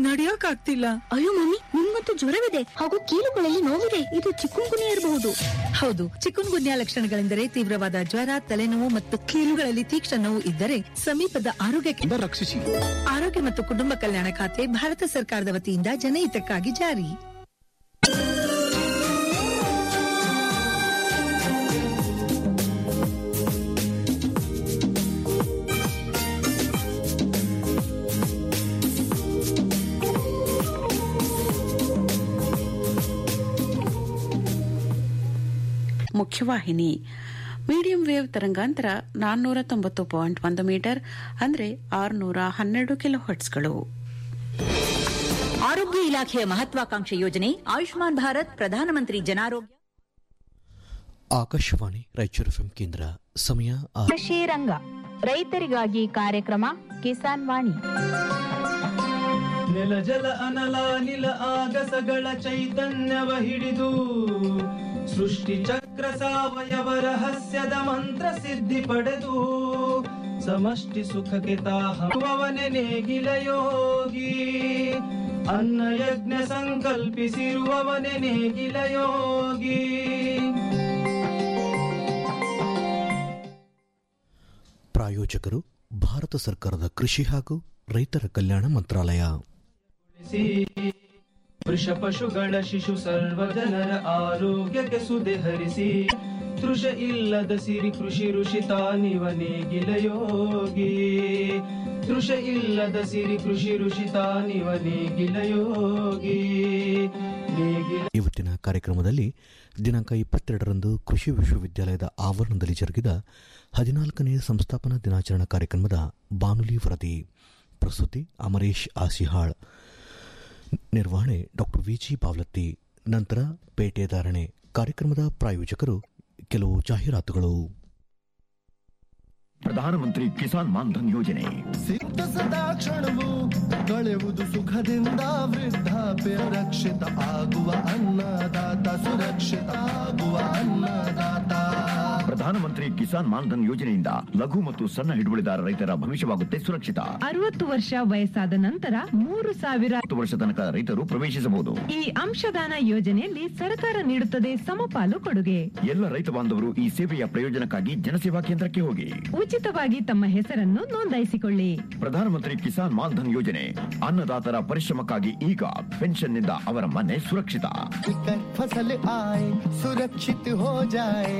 ನಡಿಯಕ್ ಆಗ್ತಿಲ್ಲ ಅಯ್ಯೋ ಮಮ್ಮಿ ನಿಮ್ಗಂತೂ ಜ್ವರವಿದೆ ಹಾಗೂ ಕೀಲುಗಳಲ್ಲಿ ನೋವಿದೆ ಇದು ಚಿಕ್ಕುನ್ಗುನಿ ಇರಬಹುದು ಹೌದು ಚಿಕುನ್ ಗುನ್ಯಾ ಲಕ್ಷಣಗಳೆಂದರೆ ತೀವ್ರವಾದ ಜ್ವರ ತಲೆನೋವು ಮತ್ತು ಕೀಲುಗಳಲ್ಲಿ ತೀಕ್ಷ್ಣ ನೋವು ಇದ್ದರೆ ಸಮೀಪದ ಆರೋಗ್ಯ ಕೇಂದ್ರ ರಕ್ಷಿಸಿ ಆರೋಗ್ಯ ಮತ್ತು ಕುಟುಂಬ ಕಲ್ಯಾಣ ಖಾತೆ ಭಾರತ ಸರ್ಕಾರದ ವತಿಯಿಂದ ಜನಹಿತಕ್ಕಾಗಿ ಜಾರಿ ಮುಖ್ಯವಾಹಿನಿ ಮೀಡಿಯಂ ವೇವ್ ತರಂಗಾಂತರ ನಾನ್ನೂರ ತೊಂಬತ್ತು ಪಾಯಿಂಟ್ ಒಂದು ಮೀಟರ್ ಅಂದರೆ ಆರುನೂರ ಹನ್ನೆರಡು ಕಿಲೋ ಹರ್ಟ್ಸ್ಗಳು ಆರೋಗ್ಯ ಇಲಾಖೆಯ ಮಹತ್ವಾಕಾಂಕ್ಷೆ ಯೋಜನೆ ಆಯುಷ್ಮಾನ್ ಭಾರತ್ ಪ್ರಧಾನಮಂತ್ರಿ ಜನಾರೋಗ್ಯ ಆಕಾಶವಾಣಿ ರಾಯಚೂರು ಎಫ್ಎಂ ಕೇಂದ್ರ ಸಮಯ ಆರು ಕೃಷಿ ರಂಗ ರೈತರಿಗಾಗಿ ಕಾರ್ಯಕ್ರಮ ಕಿಸಾನ್ ವಾಣಿ ನೆಲ ಜಲ ಅನಲ ನಿಲ ಆಗಸಗಳ ಚೈತನ್ಯವ ಹಿಡಿದು ಸೃಷ್ಟಿ ಚಕ್ರ ಸಾವಯವ ರಹಸ್ಯದ ಮಂತ್ರ ಸಿದ್ಧಿ ಪಡೆದು ಸಮಷ್ಟಿ ಸುಖಕ್ಕೆ ತಾಹವನೆ ನೇಗಿಲ ಯೋಗಿ ಅನ್ನ ಯಜ್ಞ ಸಂಕಲ್ಪಿಸಿರುವವನೆ ನೇಗಿಲ ಯೋಗಿ ಪ್ರಾಯೋಜಕರು ಭಾರತ ಸರ್ಕಾರದ ಕೃಷಿ ಹಾಗೂ ರೈತರ ಕಲ್ಯಾಣ ಮಂತ್ರಾಲಯ ವೃಷ ಪಶುಗಳ ಶಿಶು ಸರ್ವ ಜನರ ಆರೋಗ್ಯಕ್ಕೆ ಸುದೆ ಹರಿಸಿ ತೃಷ ಇಲ್ಲದ ಸಿರಿ ಕೃಷಿ ಋಷಿ ತಾನಿವ ನೇಗಿಲ ಯೋಗಿ ತೃಷ ಇಲ್ಲದ ಸಿರಿ ಕೃಷಿ ಋಷಿ ತಾನಿವ ನೇಗಿಲ ಯೋಗಿ ನೇಗಿಲ ಇವತ್ತಿನ ಕಾರ್ಯಕ್ರಮದಲ್ಲಿ ದಿನಾಂಕ ಇಪ್ಪತ್ತೆರಡರಂದು ಕೃಷಿ ವಿಶ್ವವಿದ್ಯಾಲಯದ ಆವರಣದಲ್ಲಿ ಜರುಗಿದ ಹದಿನಾಲ್ಕನೇ ಸಂಸ್ಥಾಪನಾ ದಿನಾಚರಣಾ ಕಾರ್ಯಕ್ರಮದ ಬಾನುಲಿ ವರದಿ ಪ್ರಸ್ತುತಿ ಅಮರೇಶ್ ಆಸಿಹಾಳ್ ನಿರ್ವಹಣೆ ಡಾಕ್ಟರ್ ವಿಜಿ ಪಾವ್ಲತ್ತಿ ನಂತರ ಪೇಟೆ ಧಾರಣೆ ಕಾರ್ಯಕ್ರಮದ ಪ್ರಾಯೋಜಕರು ಕೆಲವು ಜಾಹೀರಾತುಗಳು ಪ್ರಧಾನಮಂತ್ರಿ ಕಿಸಾನ್ ಮಾನ್ಧನ್ ಯೋಜನೆ ಸಿದ್ಧ ಕ್ಷಣವು ಕಳೆಯುವುದು ಸುಖದಿಂದ ವೃದ್ಧಾಪ್ಯ ರಕ್ಷಿತ ಆಗುವ ಅನ್ನದಾತ ಸುರಕ್ಷಿತ ಆಗುವ ಅನ್ನದಾತ ಪ್ರಧಾನಮಂತ್ರಿ ಕಿಸಾನ್ ಮಾನ್ಧನ್ ಯೋಜನೆಯಿಂದ ಲಘು ಮತ್ತು ಸಣ್ಣ ಹಿಡುವಳಿದಾರ ರೈತರ ಭವಿಷ್ಯವಾಗುತ್ತೆ ಸುರಕ್ಷಿತ ಅರವತ್ತು ವರ್ಷ ವಯಸ್ಸಾದ ನಂತರ ಮೂರು ಸಾವಿರ ಹತ್ತು ವರ್ಷ ತನಕ ರೈತರು ಪ್ರವೇಶಿಸಬಹುದು ಈ ಅಂಶದಾನ ಯೋಜನೆಯಲ್ಲಿ ಸರ್ಕಾರ ನೀಡುತ್ತದೆ ಸಮಪಾಲು ಕೊಡುಗೆ ಎಲ್ಲ ರೈತ ಬಾಂಧವರು ಈ ಸೇವೆಯ ಪ್ರಯೋಜನಕ್ಕಾಗಿ ಜನಸೇವಾ ಕೇಂದ್ರಕ್ಕೆ ಹೋಗಿ ಉಚಿತವಾಗಿ ತಮ್ಮ ಹೆಸರನ್ನು ನೋಂದಾಯಿಸಿಕೊಳ್ಳಿ ಪ್ರಧಾನಮಂತ್ರಿ ಕಿಸಾನ್ ಮಾನ್ಧನ್ ಯೋಜನೆ ಅನ್ನದಾತರ ಪರಿಶ್ರಮಕ್ಕಾಗಿ ಈಗ ಪೆನ್ಷನ್ನಿಂದ ಅವರ ಮನೆ ಸುರಕ್ಷಿತ कर फसल आए सुरक्षित हो जाए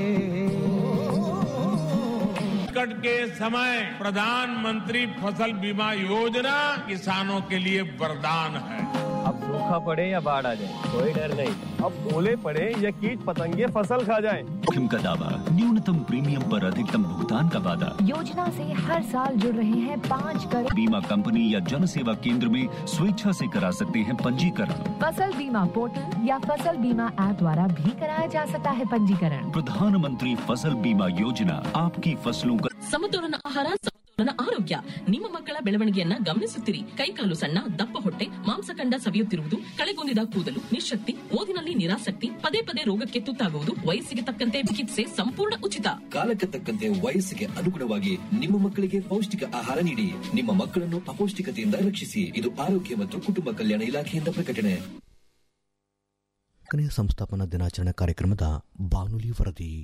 संकट के समय प्रधानमंत्री फसल बीमा योजना किसानों के लिए वरदान है अब सूखा पड़े या बाढ़ आ जाए कोई डर नहीं अब ओले पड़े या कीट पतंगे फसल खा जाए जोखिम का दावा न्यूनतम प्रीमियम पर अधिकतम भुगतान का वादा योजना से हर साल जुड़ रहे हैं पाँच करोड़ बीमा कंपनी या जन सेवा केंद्र में स्वेच्छा से करा सकते हैं पंजीकरण फसल बीमा पोर्टल या फसल बीमा ऐप द्वारा भी कराया जा सकता है पंजीकरण प्रधानमंत्री फसल बीमा योजना आपकी फसलों का ಸಮತೋಲನ ಆಹಾರ ಸಮತೋಲನ ಆರೋಗ್ಯ ನಿಮ್ಮ ಮಕ್ಕಳ ಬೆಳವಣಿಗೆಯನ್ನ ಗಮನಿಸುತ್ತಿರಿ ಕೈಕಾಲು ಸಣ್ಣ ದಪ್ಪ ಹೊಟ್ಟೆ ಮಾಂಸಖಂಡ ಸವಿಯುತ್ತಿರುವುದು ಕಳೆಗೊಂದಿದ ಕೂದಲು ನಿಶಕ್ತಿ ಓದಿನಲ್ಲಿ ನಿರಾಸಕ್ತಿ ಪದೇ ಪದೇ ರೋಗಕ್ಕೆ ತುತ್ತಾಗುವುದು ವಯಸ್ಸಿಗೆ ತಕ್ಕಂತೆ ಚಿಕಿತ್ಸೆ ಸಂಪೂರ್ಣ ಉಚಿತ ಕಾಲಕ್ಕೆ ತಕ್ಕಂತೆ ವಯಸ್ಸಿಗೆ ಅನುಗುಣವಾಗಿ ನಿಮ್ಮ ಮಕ್ಕಳಿಗೆ ಪೌಷ್ಟಿಕ ಆಹಾರ ನೀಡಿ ನಿಮ್ಮ ಮಕ್ಕಳನ್ನು ಅಪೌಷ್ಟಿಕತೆಯಿಂದ ರಕ್ಷಿಸಿ ಇದು ಆರೋಗ್ಯ ಮತ್ತು ಕುಟುಂಬ ಕಲ್ಯಾಣ ಇಲಾಖೆಯಿಂದ ಪ್ರಕಟಣೆ ನಾಲ್ಕನೇ ಸಂಸ್ಥಾಪನಾ ದಿನಾಚರಣೆ ಕಾರ್ಯಕ್ರಮದ ಬಾನುಲಿ ವರದಿ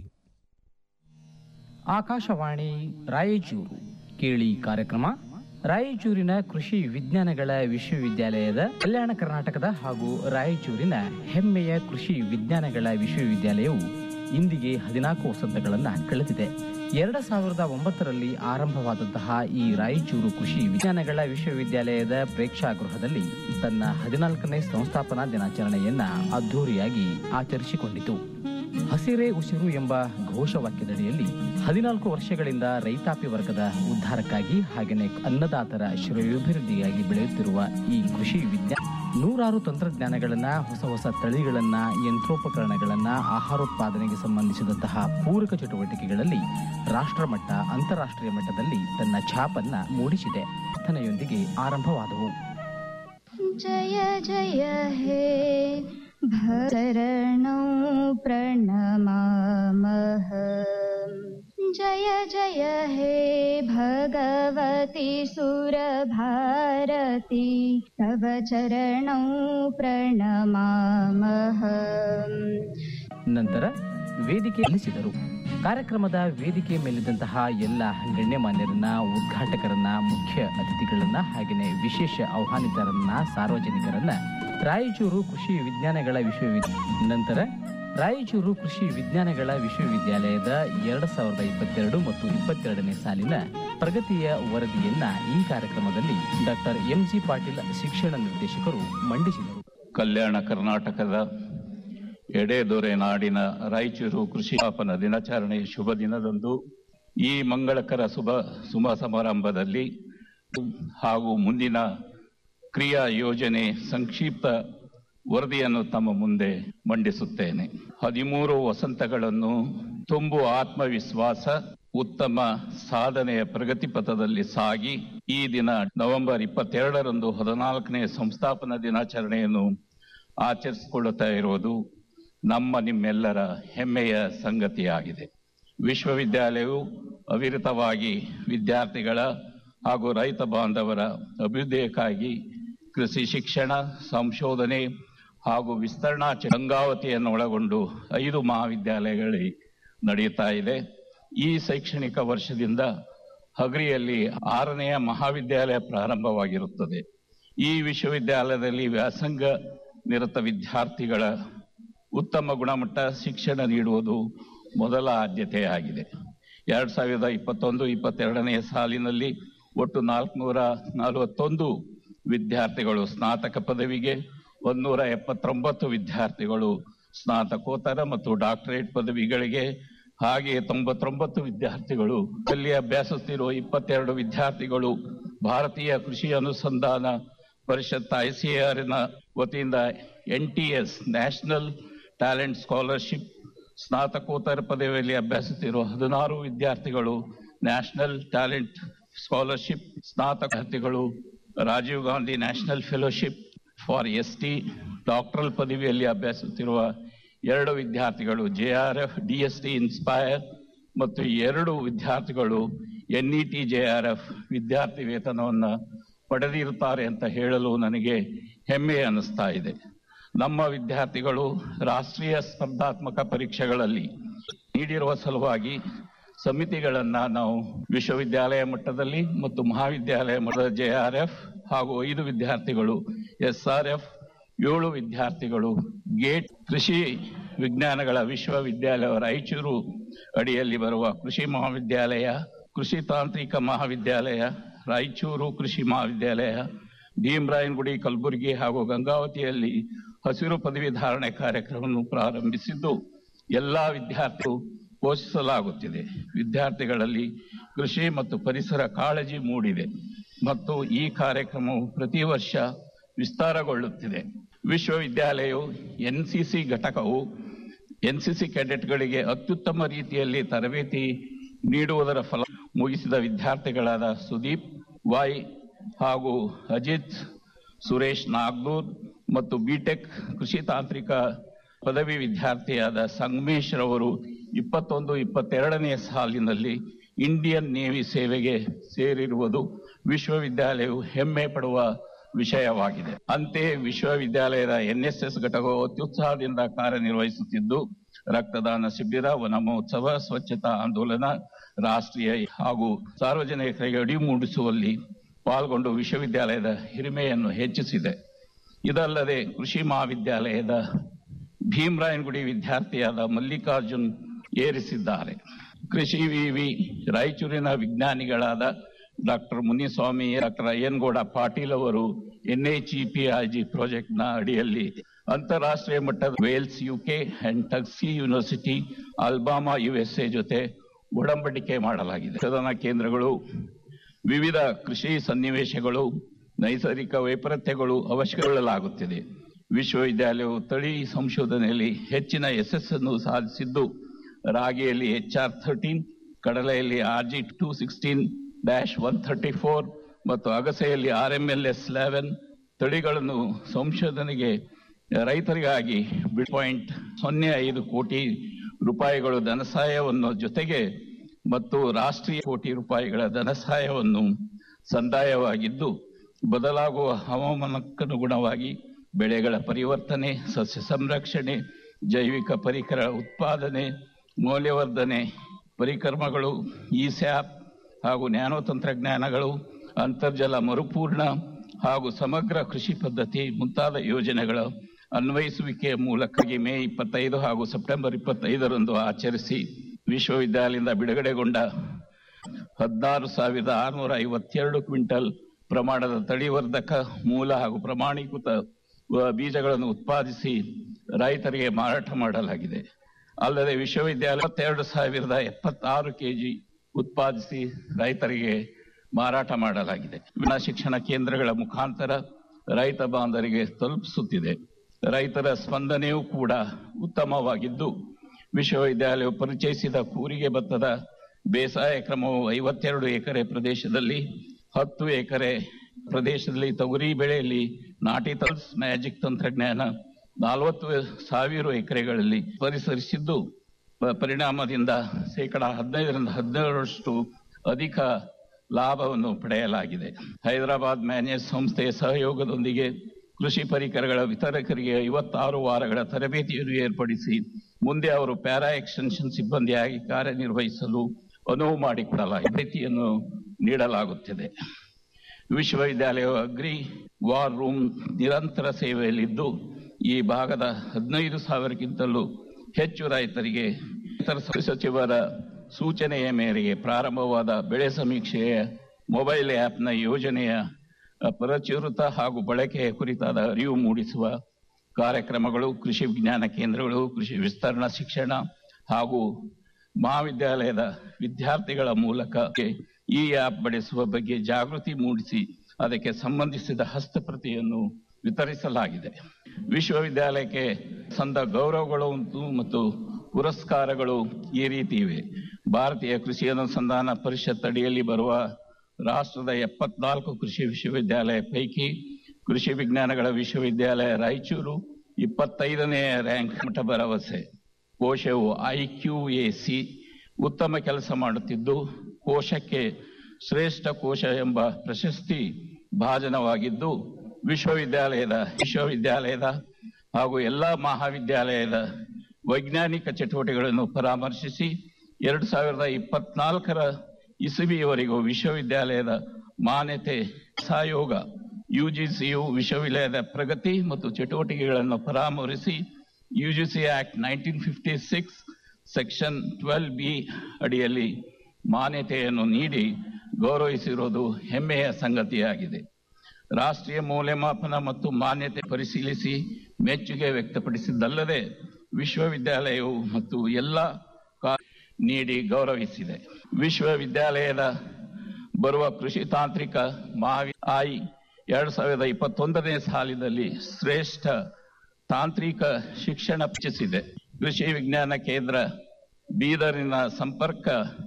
ಆಕಾಶವಾಣಿ ರಾಯಚೂರು ಕೇಳಿ ಕಾರ್ಯಕ್ರಮ ರಾಯಚೂರಿನ ಕೃಷಿ ವಿಜ್ಞಾನಗಳ ವಿಶ್ವವಿದ್ಯಾಲಯದ ಕಲ್ಯಾಣ ಕರ್ನಾಟಕದ ಹಾಗೂ ರಾಯಚೂರಿನ ಹೆಮ್ಮೆಯ ಕೃಷಿ ವಿಜ್ಞಾನಗಳ ವಿಶ್ವವಿದ್ಯಾಲಯವು ಇಂದಿಗೆ ಹದಿನಾಲ್ಕು ವಸಂತಗಳನ್ನು ಕಳೆದಿದೆ ಎರಡು ಸಾವಿರದ ಒಂಬತ್ತರಲ್ಲಿ ಆರಂಭವಾದಂತಹ ಈ ರಾಯಚೂರು ಕೃಷಿ ವಿಜ್ಞಾನಗಳ ವಿಶ್ವವಿದ್ಯಾಲಯದ ಪ್ರೇಕ್ಷಾಗೃಹದಲ್ಲಿ ತನ್ನ ಹದಿನಾಲ್ಕನೇ ಸಂಸ್ಥಾಪನಾ ದಿನಾಚರಣೆಯನ್ನ ಅದ್ಧೂರಿಯಾಗಿ ಆಚರಿಸಿಕೊಂಡಿತು ಹಸಿರೇ ಉಸಿರು ಎಂಬ ಘೋಷವಾಕ್ಯದಡಿಯಲ್ಲಿ ಹದಿನಾಲ್ಕು ವರ್ಷಗಳಿಂದ ರೈತಾಪಿ ವರ್ಗದ ಉದ್ಧಾರಕ್ಕಾಗಿ ಹಾಗೆಯೇ ಅನ್ನದಾತರ ಶ್ರೇಯೋಭಿವೃದ್ಧಿಗಾಗಿ ಬೆಳೆಯುತ್ತಿರುವ ಈ ಕೃಷಿ ವಿಜ್ಞಾನ ನೂರಾರು ತಂತ್ರಜ್ಞಾನಗಳನ್ನ ಹೊಸ ಹೊಸ ತಳಿಗಳನ್ನ ಯಂತ್ರೋಪಕರಣಗಳನ್ನ ಆಹಾರೋತ್ಪಾದನೆಗೆ ಸಂಬಂಧಿಸಿದಂತಹ ಪೂರಕ ಚಟುವಟಿಕೆಗಳಲ್ಲಿ ರಾಷ್ಟ್ರಮಟ್ಟ ಅಂತಾರಾಷ್ಟ್ರೀಯ ಮಟ್ಟದಲ್ಲಿ ತನ್ನ ಛಾಪನ್ನ ಮೂಡಿಸಿದೆ ಪ್ರಾರ್ಥನೆಯೊಂದಿಗೆ ಆರಂಭವಾದವು जय जय हे भरणौ प्रणमामः जय जय हे भग भगवति सुरभारती तव चरणौ प्रणमामहम् ನಂತರ ವೇದಿಕೆ ಇಳಿಸಿದರು ಕಾರ್ಯಕ್ರಮದ ವೇದಿಕೆ ಮೇಲಿದ್ದಂತಹ ಎಲ್ಲ ಗಣ್ಯಮಾನ್ಯರನ್ನ ಉದ್ಘಾಟಕರನ್ನ ಮುಖ್ಯ ಅತಿಥಿಗಳನ್ನ ಹಾಗೆಯೇ ವಿಶೇಷ ಆಹ್ವಾನಿತರನ್ನ ಸಾರ್ವಜನಿಕರನ್ನ ರಾಯಚೂರು ಕೃಷಿ ವಿಜ್ಞಾನಗಳ ವಿಶ್ವವಿದ್ಯಾಲಯ ನಂತರ ರಾಯಚೂರು ಕೃಷಿ ವಿಜ್ಞಾನಗಳ ವಿಶ್ವವಿದ್ಯಾಲಯದ ಎರಡ್ ಸಾವಿರದ ಇಪ್ಪತ್ತೆರಡು ಮತ್ತು ಇಪ್ಪತ್ತೆರಡನೇ ಸಾಲಿನ ಪ್ರಗತಿಯ ವರದಿಯನ್ನ ಈ ಕಾರ್ಯಕ್ರಮದಲ್ಲಿ ಡಾಕ್ಟರ್ ಎಂಜಿ ಪಾಟೀಲ್ ಶಿಕ್ಷಣ ನಿರ್ದೇಶಕರು ಮಂಡಿಸಿದರು ಕಲ್ಯಾಣ ಕರ್ನಾಟಕದ ಎಡೆದೊರೆ ನಾಡಿನ ರಾಯಚೂರು ಕೃಷಿ ಸ್ಥಾಪನ ದಿನಾಚರಣೆಯ ಶುಭ ದಿನದಂದು ಈ ಮಂಗಳಕರ ಶುಭ ಶುಭ ಸಮಾರಂಭದಲ್ಲಿ ಹಾಗೂ ಮುಂದಿನ ಕ್ರಿಯಾ ಯೋಜನೆ ಸಂಕ್ಷಿಪ್ತ ವರದಿಯನ್ನು ತಮ್ಮ ಮುಂದೆ ಮಂಡಿಸುತ್ತೇನೆ ಹದಿಮೂರು ವಸಂತಗಳನ್ನು ತುಂಬು ಆತ್ಮವಿಶ್ವಾಸ ಉತ್ತಮ ಸಾಧನೆಯ ಪ್ರಗತಿ ಪಥದಲ್ಲಿ ಸಾಗಿ ಈ ದಿನ ನವೆಂಬರ್ ಇಪ್ಪತ್ತೆರಡರಂದು ಹದಿನಾಲ್ಕನೇ ಸಂಸ್ಥಾಪನಾ ದಿನಾಚರಣೆಯನ್ನು ಆಚರಿಸಿಕೊಳ್ಳುತ್ತಾ ಇರುವುದು ನಮ್ಮ ನಿಮ್ಮೆಲ್ಲರ ಹೆಮ್ಮೆಯ ಸಂಗತಿಯಾಗಿದೆ ವಿಶ್ವವಿದ್ಯಾಲಯವು ಅವಿರತವಾಗಿ ವಿದ್ಯಾರ್ಥಿಗಳ ಹಾಗೂ ರೈತ ಬಾಂಧವರ ಅಭ್ಯುದಯಕ್ಕಾಗಿ ಕೃಷಿ ಶಿಕ್ಷಣ ಸಂಶೋಧನೆ ಹಾಗೂ ವಿಸ್ತರಣಾ ಚ- ಗಂಗಾವತಿಯನ್ನು ಒಳಗೊಂಡು ಐದು ಮಹಾವಿದ್ಯಾಲಯಗಳಲ್ಲಿ ನಡೆಯುತ್ತಾ ಇದೆ ಈ ಶೈಕ್ಷಣಿಕ ವರ್ಷದಿಂದ ಹಗರಿಯಲ್ಲಿ ಆರನೆಯ ಮಹಾವಿದ್ಯಾಲಯ ಪ್ರಾರಂಭವಾಗಿರುತ್ತದೆ ಈ ವಿಶ್ವವಿದ್ಯಾಲಯದಲ್ಲಿ ವ್ಯಾಸಂಗ ನಿರತ ವಿದ್ಯಾರ್ಥಿಗಳ ಉತ್ತಮ ಗುಣಮಟ್ಟ ಶಿಕ್ಷಣ ನೀಡುವುದು ಮೊದಲ ಆದ್ಯತೆಯಾಗಿದೆ ಎರಡ್ ಸಾವಿರದ ಇಪ್ಪತ್ತೊಂದು ಇಪ್ಪತ್ತೆರಡನೆಯ ಸಾಲಿನಲ್ಲಿ ಒಟ್ಟು ನಾಲ್ಕುನೂರ ನಲವತ್ತೊಂದು ವಿದ್ಯಾರ್ಥಿಗಳು ಸ್ನಾತಕ ಪದವಿಗೆ ಒಂದೂರ ಎಪ್ಪತ್ತೊಂಬತ್ತು ವಿದ್ಯಾರ್ಥಿಗಳು ಸ್ನಾತಕೋತ್ತರ ಮತ್ತು ಡಾಕ್ಟರೇಟ್ ಪದವಿಗಳಿಗೆ ಹಾಗೆಯೇ ತೊಂಬತ್ತೊಂಬತ್ತು ವಿದ್ಯಾರ್ಥಿಗಳು ಅಲ್ಲಿ ಅಭ್ಯಾಸಿಸುತ್ತಿರುವ ಇಪ್ಪತ್ತೆರಡು ವಿದ್ಯಾರ್ಥಿಗಳು ಭಾರತೀಯ ಕೃಷಿ ಅನುಸಂಧಾನ ಪರಿಷತ್ ಐಸಿಆರ್ನ ವತಿಯಿಂದ N T S national talent scholarship ಸ್ನಾತಕೋತ್ತರ ಪದವಿಯಲ್ಲಿ ಅಭ್ಯಾಸಿಸುತ್ತಿರುವ ಹದಿನಾರು ವಿದ್ಯಾರ್ಥಿಗಳು ನ್ಯಾಷನಲ್ ಟ್ಯಾಲೆಂಟ್ ಸ್ಕಾಲರ್ಶಿಪ್ ಸ್ನಾತಕಾರ್ಥಿಗಳು Rajiv Gandhi national fellowship for S T doctoral ಪದವಿಯಲ್ಲಿ ಅಭ್ಯಾಸಿಸುತ್ತಿರುವ ಎರಡು ವಿದ್ಯಾರ್ಥಿಗಳು J R F D S T inspire ಮತ್ತು ಎರಡು ವಿದ್ಯಾರ್ಥಿಗಳು N E T J R F ವಿದ್ಯಾರ್ಥಿ ವೇತನವನ್ನು ಪಡೆದಿರುತ್ತಾರೆ ಅಂತ ಹೇಳಲು ನನಗೆ ಹೆಮ್ಮೆ ಅನ್ನಿಸ್ತಾ ಇದೆ ನಮ್ಮ ವಿದ್ಯಾರ್ಥಿಗಳು ರಾಷ್ಟ್ರೀಯ ಸ್ಪರ್ಧಾತ್ಮಕ ಪರೀಕ್ಷೆಗಳಲ್ಲಿ ನೀಡಿರುವ ಸಲುವಾಗಿ ಸಮಿತಿಗಳನ್ನ ನಾವು ವಿಶ್ವವಿದ್ಯಾಲಯ ಮಟ್ಟದಲ್ಲಿ ಮತ್ತು ಮಹಾವಿದ್ಯಾಲಯ ಮಟ್ಟದ ಜೆ ಆರ್ ಎಫ್ ಹಾಗೂ ಐದು ವಿದ್ಯಾರ್ಥಿಗಳು ಎಸ್ ಆರ್ ಎಫ್ ಏಳು ವಿದ್ಯಾರ್ಥಿಗಳು ಗೇಟ್ ಕೃಷಿ ವಿಜ್ಞಾನಗಳ ವಿಶ್ವವಿದ್ಯಾಲಯ ರಾಯಚೂರು ಅಡಿಯಲ್ಲಿ ಬರುವ ಕೃಷಿ ಮಹಾವಿದ್ಯಾಲಯ ಕೃಷಿ ತಾಂತ್ರಿಕ ಮಹಾವಿದ್ಯಾಲಯ ರಾಯಚೂರು ಕೃಷಿ ಮಹಾವಿದ್ಯಾಲಯ ಭೀಮರಾಯನಗುಡಿ ಕಲಬುರಗಿ ಹಾಗೂ ಗಂಗಾವತಿಯಲ್ಲಿ ಹಸಿರು ಪದವಿ ಧಾರಣೆ ಕಾರ್ಯಕ್ರಮವನ್ನು ಪ್ರಾರಂಭಿಸಿದ್ದು ಎಲ್ಲಾ ವಿದ್ಯಾರ್ಥಿಗಳು ಪೋಷಿಸಲಾಗುತ್ತಿದೆ ವಿದ್ಯಾರ್ಥಿಗಳಲ್ಲಿ ಕೃಷಿ ಮತ್ತು ಪರಿಸರ ಕಾಳಜಿ ಮೂಡಿದೆ ಮತ್ತು ಈ ಕಾರ್ಯಕ್ರಮವು ಪ್ರತಿ ವರ್ಷ ವಿಸ್ತಾರಗೊಳ್ಳುತ್ತಿದೆ ವಿಶ್ವವಿದ್ಯಾಲಯವು ಎನ್ಸಿಸಿ ಘಟಕವು ಎನ್ಸಿಸಿ ಕೆಡೆಟ್ಗಳಿಗೆ ಅತ್ಯುತ್ತಮ ರೀತಿಯಲ್ಲಿ ತರಬೇತಿ ನೀಡುವುದರ ಫಲ ಮುಗಿಸಿದ ವಿದ್ಯಾರ್ಥಿಗಳಾದ ಸುದೀಪ್ ವೈ ಹಾಗೂ ಅಜಿತ್ ಸುರೇಶ್ ನಾಗ್ನೂರ್ ಮತ್ತು ಬಿಟೆಕ್ ಕೃಷಿ ತಾಂತ್ರಿಕ ಪದವಿ ವಿದ್ಯಾರ್ಥಿಯಾದ ಸಂಗಮೇಶ್ ರವರು ಇಪ್ಪತ್ತೊಂದು ಇಪ್ಪತ್ತೆರಡನೆಯ ಸಾಲಿನಲ್ಲಿ ಇಂಡಿಯನ್ ನೇವಿ ಸೇವೆಗೆ ಸೇರಿರುವುದು ವಿಶ್ವವಿದ್ಯಾಲಯವು ಹೆಮ್ಮೆ ಪಡುವ ವಿಷಯವಾಗಿದೆ ಅಂತೆಯೇ ವಿಶ್ವವಿದ್ಯಾಲಯದ ಎನ್ಎಸ್ಎಸ್ ಘಟಕವು ಅತ್ಯುತ್ಸಾಹದಿಂದ ಕಾರ್ಯನಿರ್ವಹಿಸುತ್ತಿದ್ದು ರಕ್ತದಾನ ಶಿಬಿರ ವನ ಮಹೋತ್ಸವ ಸ್ವಚ್ಛತಾ ಆಂದೋಲನ ರಾಷ್ಟ್ರೀಯ ಹಾಗೂ ಸಾರ್ವಜನಿಕರಿಗೆ ಅಡಿ ಮೂಡಿಸುವಲ್ಲಿ ಪಾಲ್ಗೊಂಡು ವಿಶ್ವವಿದ್ಯಾಲಯದ ಹಿರಿಮೆಯನ್ನು ಹೆಚ್ಚಿಸಿದೆ ಇದಲ್ಲದೆ ಕೃಷಿ ಮಹಾವಿದ್ಯಾಲಯದ ಭೀಮರಾಯನಗುಡಿ ವಿದ್ಯಾರ್ಥಿಯಾದ ಮಲ್ಲಿಕಾರ್ಜುನ್ ಏರಿಸಿದ್ದಾರೆ ಕೃಷಿ ವಿವಿ ರಾಯಚೂರಿನ ವಿಜ್ಞಾನಿಗಳಾದ ಡಾಕ್ಟರ್ ಮುನಿಸ್ವಾಮಿ ಡಾಕ್ಟರ್ ಅಯ್ಯನಗೌಡ ಪಾಟೀಲ್ ಅವರು ಎನ್ಎಚ್ಇಪಿಐಜಿ ಪ್ರಾಜೆಕ್ಟ್ನ ಅಡಿಯಲ್ಲಿ ಅಂತಾರಾಷ್ಟ್ರೀಯ ಮಟ್ಟದ Wales UK and Tuskegee university Alabama USA ಜೊತೆ ಒಡಂಬಡಿಕೆ ಮಾಡಲಾಗಿದೆ ಸಂಶೋಧನಾ ಕೇಂದ್ರಗಳು ವಿವಿಧ ಕೃಷಿ ಸನ್ನಿವೇಶಗಳು ನೈಸರ್ಗಿಕ ವೈಪರೀತ್ಯಗಳು ಅವಶ್ಯಕಗೊಳ್ಳಲಾಗುತ್ತಿದೆ ವಿಶ್ವವಿದ್ಯಾಲಯವು ತಳಿ ಸಂಶೋಧನೆಯಲ್ಲಿ ಹೆಚ್ಚಿನ ಯಶಸ್ಸನ್ನು ಸಾಧಿಸಿದ್ದು ರಾಗಿಯಲ್ಲಿ ಎಚ್ ಆರ್ ಥರ್ಟೀನ್ ಕಡಲೆಯಲ್ಲಿ R G two sixteen dash one thirty four ಮತ್ತು ಅಗಸೆಯಲ್ಲಿ R M L S eleven ತಳಿಗಳನ್ನು ಸಂಶೋಧನೆಗೆ ರೈತರಿಗಾಗಿ ಪಾಯಿಂಟ್ ಸೊನ್ನೆ ಐದು ಕೋಟಿ ರೂಪಾಯಿಗಳು ಧನಸಹಾಯವನ್ನು ಜೊತೆಗೆ ಮತ್ತು ರಾಷ್ಟ್ರೀಯ ಕೋಟಿ ರೂಪಾಯಿಗಳ ಧನಸಹಾಯವನ್ನು ಸಂದಾಯವಾಗಿದ್ದು ಬದಲಾಗುವ ಹವಾಮಾನಕ್ಕನುಗುಣವಾಗಿ ಬೆಳೆಗಳ ಪರಿವರ್ತನೆ ಸಸ್ಯ ಸಂರಕ್ಷಣೆ ಜೈವಿಕ ಪರಿಕರ ಉತ್ಪಾದನೆ ಮೌಲ್ಯವರ್ಧನೆ ಪರಿಕರ್ಮಗಳು ಈ ಸ್ಯಾಪ್ ಹಾಗೂ ನ್ಯಾನೋ ತಂತ್ರಜ್ಞಾನಗಳು ಅಂತರ್ಜಲ ಮರುಪೂರ್ಣ ಹಾಗೂ ಸಮಗ್ರ ಕೃಷಿ ಪದ್ಧತಿ ಮುಂತಾದ ಯೋಜನೆಗಳ ಅನ್ವಯಿಸುವಿಕೆಯ ಮೂಲಕ ಮೇ ಇಪ್ಪತ್ತೈದು ಹಾಗೂ ಸೆಪ್ಟೆಂಬರ್ ಇಪ್ಪತ್ತೈದರಂದು ಆಚರಿಸಿ ವಿಶ್ವವಿದ್ಯಾಲಯದಿಂದ ಬಿಡುಗಡೆಗೊಂಡ ಹದಿನಾರು ಸಾವಿರದ ಆರುನೂರ ಐವತ್ತೆರಡು ಕ್ವಿಂಟಲ್ ಪ್ರಮಾಣದ ತಳಿವರ್ಧಕ ಮೂಲ ಹಾಗೂ ಪ್ರಮಾಣೀಕೃತ ಅಹ್, ಬೀಜಗಳನ್ನು ಉತ್ಪಾದಿಸಿ ರೈತರಿಗೆ ಮಾರಾಟ ಮಾಡಲಾಗಿದೆ ಅಲ್ಲದೆ ವಿಶ್ವವಿದ್ಯಾಲಯ ಇಪ್ಪತ್ತೆರಡು ಸಾವಿರದ ಎಪ್ಪತ್ತಾರು ಕೆಜಿ ಉತ್ಪಾದಿಸಿ ರೈತರಿಗೆ ಮಾರಾಟ ಮಾಡಲಾಗಿದೆ ವಿಜ್ಞಾನ ಶಿಕ್ಷಣ ಕೇಂದ್ರಗಳ ಮುಖಾಂತರ ರೈತ ಬಾಂಧವರಿಗೆ ತಲುಪಿಸುತ್ತಿದೆ ರೈತರ ಸ್ಪಂದನೆಯೂ ಕೂಡ ಉತ್ತಮವಾಗಿದ್ದು ವಿಶ್ವವಿದ್ಯಾಲಯವು ಪರಿಚಯಿಸಿದ ಕೂರಿಗೆ ಭತ್ತದ ಬೇಸಾಯ ಕ್ರಮವು ಐವತ್ತೆರಡು ಎಕರೆ ಪ್ರದೇಶದಲ್ಲಿ ಹತ್ತು ಎಕರೆ ಪ್ರದೇಶದಲ್ಲಿ ತೊಗರಿ ಬೆಳೆಯಲ್ಲಿ ನಾಟಿ ತಲ್ಸ್ ಮ್ಯಾಜಿಕ್ ತಂತ್ರಜ್ಞಾನ ನಲವತ್ತು ಸಾವಿರ ಎಕರೆಗಳಲ್ಲಿ ಪರಿಸರಿಸಿದ್ದು ಪ- ಪರಿಣಾಮದಿಂದ ಶೇಕಡ ಹದಿನೈದರಿಂದ ಹದಿನೇಳರಷ್ಟು ಅಧಿಕ ಲಾಭವನ್ನು ಪಡೆಯಲಾಗಿದೆ ಹೈದರಾಬಾದ್ ಮ್ಯಾನೇಜ್ ಸಂಸ್ಥೆಯ ಸಹಯೋಗದೊಂದಿಗೆ ಕೃಷಿ ಪರಿಕರಗಳ ವಿತರಕರಿಗೆ ಐವತ್ತಾರು ವಾರಗಳ ತರಬೇತಿಯನ್ನು ಏರ್ಪಡಿಸಿ ಮುಂದೆ ಅವರು ಪ್ಯಾರಾ ಎಕ್ಸ್ಟೆನ್ಷನ್ ಸಿಬ್ಬಂದಿಯಾಗಿ ಕಾರ್ಯನಿರ್ವಹಿಸಲು ಅನುವು ಮಾಡಿಕೊಡಲಾಗಿದೆ ತರಬೇತಿಯನ್ನು ನೀಡಲಾಗುತ್ತಿದೆ ವಿಶ್ವವಿದ್ಯಾಲಯವು ಅಗ್ರಿ ವಾರ್ ರೂಮ್ ನಿರಂತರ ಸೇವೆಯಲ್ಲಿದ್ದು ಈ ಭಾಗದ ಹದಿನೈದು ಸಾವಿರಕ್ಕಿಂತಲೂ ಹೆಚ್ಚು ರೈತರಿಗೆ ಇತರ ಸಚಿವರ ಸೂಚನೆಯ ಮೇರೆಗೆ ಪ್ರಾರಂಭವಾದ ಬೆಳೆ ಸಮೀಕ್ಷೆಯ ಮೊಬೈಲ್ ಆ್ಯಪ್ನ ಯೋಜನೆಯ ಪ್ರಚುರತ ಹಾಗೂ ಬಳಕೆಯ ಕುರಿತಾದ ಅರಿವು ಮೂಡಿಸುವ ಕಾರ್ಯಕ್ರಮಗಳು ಕೃಷಿ ವಿಜ್ಞಾನ ಕೇಂದ್ರಗಳು ಕೃಷಿ ವಿಸ್ತರಣಾ ಶಿಕ್ಷಣ ಹಾಗೂ ಮಹಾವಿದ್ಯಾಲಯದ ವಿದ್ಯಾರ್ಥಿಗಳ ಮೂಲಕ ಈ ಆ್ಯಪ್ ಬಳಸುವ ಬಗ್ಗೆ ಜಾಗೃತಿ ಮೂಡಿಸಿ ಅದಕ್ಕೆ ಸಂಬಂಧಿಸಿದ ಹಸ್ತಪ್ರತಿಯನ್ನು ವಿತರಿಸಲಾಗಿದೆ ವಿಶ್ವವಿದ್ಯಾಲಯಕ್ಕೆ ಸಂದ ಗೌರವಗಳು ಉಂಟು ಮತ್ತು ಪುರಸ್ಕಾರಗಳು ಈ ರೀತಿ ಇವೆ ಭಾರತೀಯ ಕೃಷಿ ಅನುಸಂಧಾನ ಪರಿಷತ್ ಅಡಿಯಲ್ಲಿ ಬರುವ ರಾಷ್ಟ್ರದ ಎಪ್ಪತ್ನಾಲ್ಕು ಕೃಷಿ ವಿಶ್ವವಿದ್ಯಾಲಯ ಪೈಕಿ ಕೃಷಿ ವಿಜ್ಞಾನಗಳ ವಿಶ್ವವಿದ್ಯಾಲಯ ರಾಯಚೂರು ಇಪ್ಪತ್ತೈದನೇ ರ್ಯಾಂಕ್ ಮಟ್ಟ ಭರವಸೆ ಕೋಶವು ಐ ಕ್ಯೂ ಎ ಸಿ ಉತ್ತಮ ಕೆಲಸ ಮಾಡುತ್ತಿದ್ದು ಕೋಶಕ್ಕೆ ಶ್ರೇಷ್ಠ ಕೋಶ ಎಂಬ ಪ್ರಶಸ್ತಿ ಭಾಜನವಾಗಿದ್ದು ವಿಶ್ವವಿದ್ಯಾಲಯದ ವಿಶ್ವವಿದ್ಯಾಲಯದ ಹಾಗೂ ಎಲ್ಲ ಮಹಾವಿದ್ಯಾಲಯದ ವೈಜ್ಞಾನಿಕ ಚಟುವಟಿಕೆಗಳನ್ನು ಪರಾಮರ್ಶಿಸಿ ಎರಡು ಸಾವಿರದ ಇಪ್ಪತ್ನಾಲ್ಕರ ಇಸವಿಯವರೆಗೂ ವಿಶ್ವವಿದ್ಯಾಲಯದ ಮಾನ್ಯತೆ ಸಹಯೋಗ ಯುಜಿಸಿಯು ವಿಶ್ವವಿದ್ಯಾಲಯದ ಪ್ರಗತಿ ಮತ್ತು ಚಟುವಟಿಕೆಗಳನ್ನು ಪರಾಮರ್ಶಿಸಿ UGC act nineteen fifty six section twelve B ಅಡಿಯಲ್ಲಿ ಮಾನ್ಯತೆಯನ್ನು ನೀಡಿ ಗೌರವಿಸಿರುವುದು ಹೆಮ್ಮೆಯ ಸಂಗತಿಯಾಗಿದೆ ರಾಷ್ಟ್ರೀಯ ಮೌಲ್ಯಮಾಪನ ಮತ್ತು ಮಾನ್ಯತೆ ಪರಿಶೀಲಿಸಿ ಮೆಚ್ಚುಗೆ ವ್ಯಕ್ತಪಡಿಸಿದ್ದಲ್ಲದೆ ವಿಶ್ವವಿದ್ಯಾಲಯವು ಮತ್ತು ಎಲ್ಲ ಕಾ- ನೀಡಿ ಗೌರವಿಸಿದೆ ವಿಶ್ವವಿದ್ಯಾಲಯದ ಬರುವ ಕೃಷಿ ತಾಂತ್ರಿಕ ಮಹಾವಿ ಐ ಎರಡು ಸಾವಿರದ ಇಪ್ಪತ್ತೊಂದನೇ ಸಾಲಿನಲ್ಲಿ ಶ್ರೇಷ್ಠ ತಾಂತ್ರಿಕ ಶಿಕ್ಷಣ ಹೆಚ್ಚಿಸಿದೆ ಕೃಷಿ ವಿಜ್ಞಾನ ಕೇಂದ್ರ ಬೀದರಿನ ಸಂಪರ್ಕ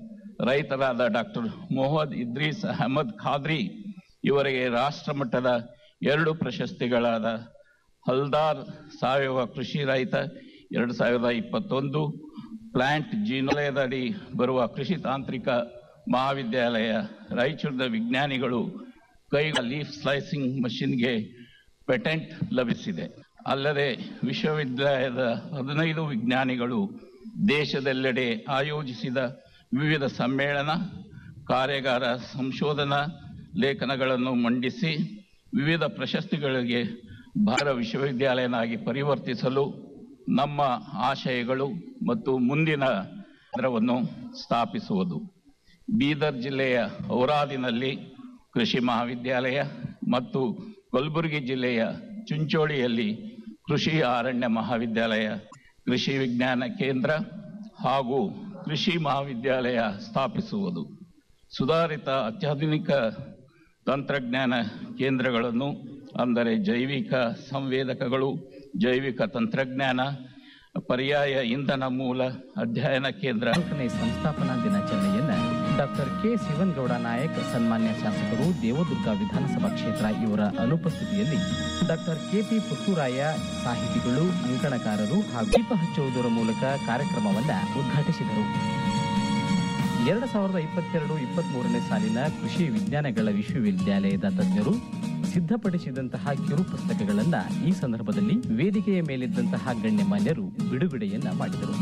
ರೈತರಾದ ಡಾಕ್ಟರ್ ಮೊಹಮ್ಮದ್ ಇದ್ರೀಸ್ ಅಹಮದ್ ಖಾದ್ರಿ ಇವರಿಗೆ ರಾಷ್ಟ್ರ ಮಟ್ಟದ ಎರಡು ಪ್ರಶಸ್ತಿಗಳಾದ ಹಲ್ದಾರ್ ಸಾವಯವ ಕೃಷಿ ರೈತ ಎರಡು ಸಾವಿರದ ಇಪ್ಪತ್ತೊಂದು ಪ್ಲಾಂಟ್ ಜೀನೋಲಯದಡಿ ಬರುವ ಕೃಷಿ ತಾಂತ್ರಿಕ ಮಹಾವಿದ್ಯಾಲಯ ರಾಯಚೂರಿನ ವಿಜ್ಞಾನಿಗಳು ಕೈ ಲೀಫ್ ಸ್ಲೈಸಿಂಗ್ ಮಷಿನ್ಗೆ ಪೇಟೆಂಟ್ ಲಭಿಸಿದೆ ಅಲ್ಲದೆ ವಿಶ್ವವಿದ್ಯಾಲಯದ ಹದಿನೈದು ವಿಜ್ಞಾನಿಗಳು ದೇಶದೆಲ್ಲೆಡೆ ಆಯೋಜಿಸಿದ ವಿವಿಧ ಸಮ್ಮೇಳನ ಕಾರ್ಯಾಗಾರ ಸಂಶೋಧನಾ ಲೇಖನಗಳನ್ನು ಮಂಡಿಸಿ ವಿವಿಧ ಪ್ರಶಸ್ತಿಗಳಿಗೆ ಭಾರತ ವಿಶ್ವವಿದ್ಯಾಲಯನಾಗಿ ಪರಿವರ್ತಿಸಲು ನಮ್ಮ ಆಶಯಗಳು ಮತ್ತು ಮುಂದಿನ ಕೇಂದ್ರವನ್ನು ಸ್ಥಾಪಿಸುವುದು ಬೀದರ್ ಜಿಲ್ಲೆಯ ಔರಾದಿನಲ್ಲಿ ಕೃಷಿ ಮಹಾವಿದ್ಯಾಲಯ ಮತ್ತು ಕಲಬುರಗಿ ಜಿಲ್ಲೆಯ ಚುಂಚೋಳಿಯಲ್ಲಿ ಕೃಷಿ ಅರಣ್ಯ ಮಹಾವಿದ್ಯಾಲಯ ಕೃಷಿ ವಿಜ್ಞಾನ ಕೇಂದ್ರ ಹಾಗೂ ಕೃಷಿ ಮಹಾವಿದ್ಯಾಲಯ ಸ್ಥಾಪಿಸುವುದು ಸುಧಾರಿತ ಅತ್ಯಾಧುನಿಕ ತಂತ್ರಜ್ಞಾನ ಕೇಂದ್ರಗಳನ್ನು ಅಂದರೆ ಜೈವಿಕ ಸಂವೇದಕಗಳು ಜೈವಿಕ ತಂತ್ರಜ್ಞಾನ ಪರ್ಯಾಯ ಇಂಧನ ಮೂಲ ಅಧ್ಯಯನ ಕೇಂದ್ರ ನಾಲ್ಕನೇ ಸಂಸ್ಥಾಪನಾ ದಿನಾಚರಣೆಯನ್ನ ಡಾಕ್ಟರ್ ಕೆ ಶಿವನ್ಗೌಡ ನಾಯಕ್ ಸನ್ಮಾನ್ಯ ಶಾಸಕರು ದೇವದುರ್ಗ ವಿಧಾನಸಭಾ ಕ್ಷೇತ್ರ ಇವರ ಅನುಪಸ್ಥಿತಿಯಲ್ಲಿ ಡಾಕ್ಟರ್ ಕೆಪಿ ಪುತ್ತೂರಾಯ ಸಾಹಿತಿಗಳು ಅಂಕಣಕಾರರು ಹಾಗೂ ದೀಪ ಹಚ್ಚುವುದರ ಮೂಲಕ ಕಾರ್ಯಕ್ರಮವನ್ನ ಉದ್ಘಾಟಿಸಿದರು ಎರಡು ಸಾವಿರದ ಇಪ್ಪತ್ತೆರಡು ಇಪ್ಪತ್ಮೂರನೇ ಸಾಲಿನ ಕೃಷಿ ವಿಜ್ಞಾನಗಳ ವಿಶ್ವವಿದ್ಯಾಲಯದ ತಜ್ಞರು ಸಿದ್ಧಪಡಿಸಿದಂತಹ ಕಿರು ಪುಸ್ತಕಗಳನ್ನ ಈ ಸಂದರ್ಭದಲ್ಲಿ ವೇದಿಕೆಯ ಮೇಲಿದ್ದಂತಹ ಗಣ್ಯಮಾನ್ಯರು ಬಿಡುಗಡೆಯನ್ನ ಮಾಡಿದರು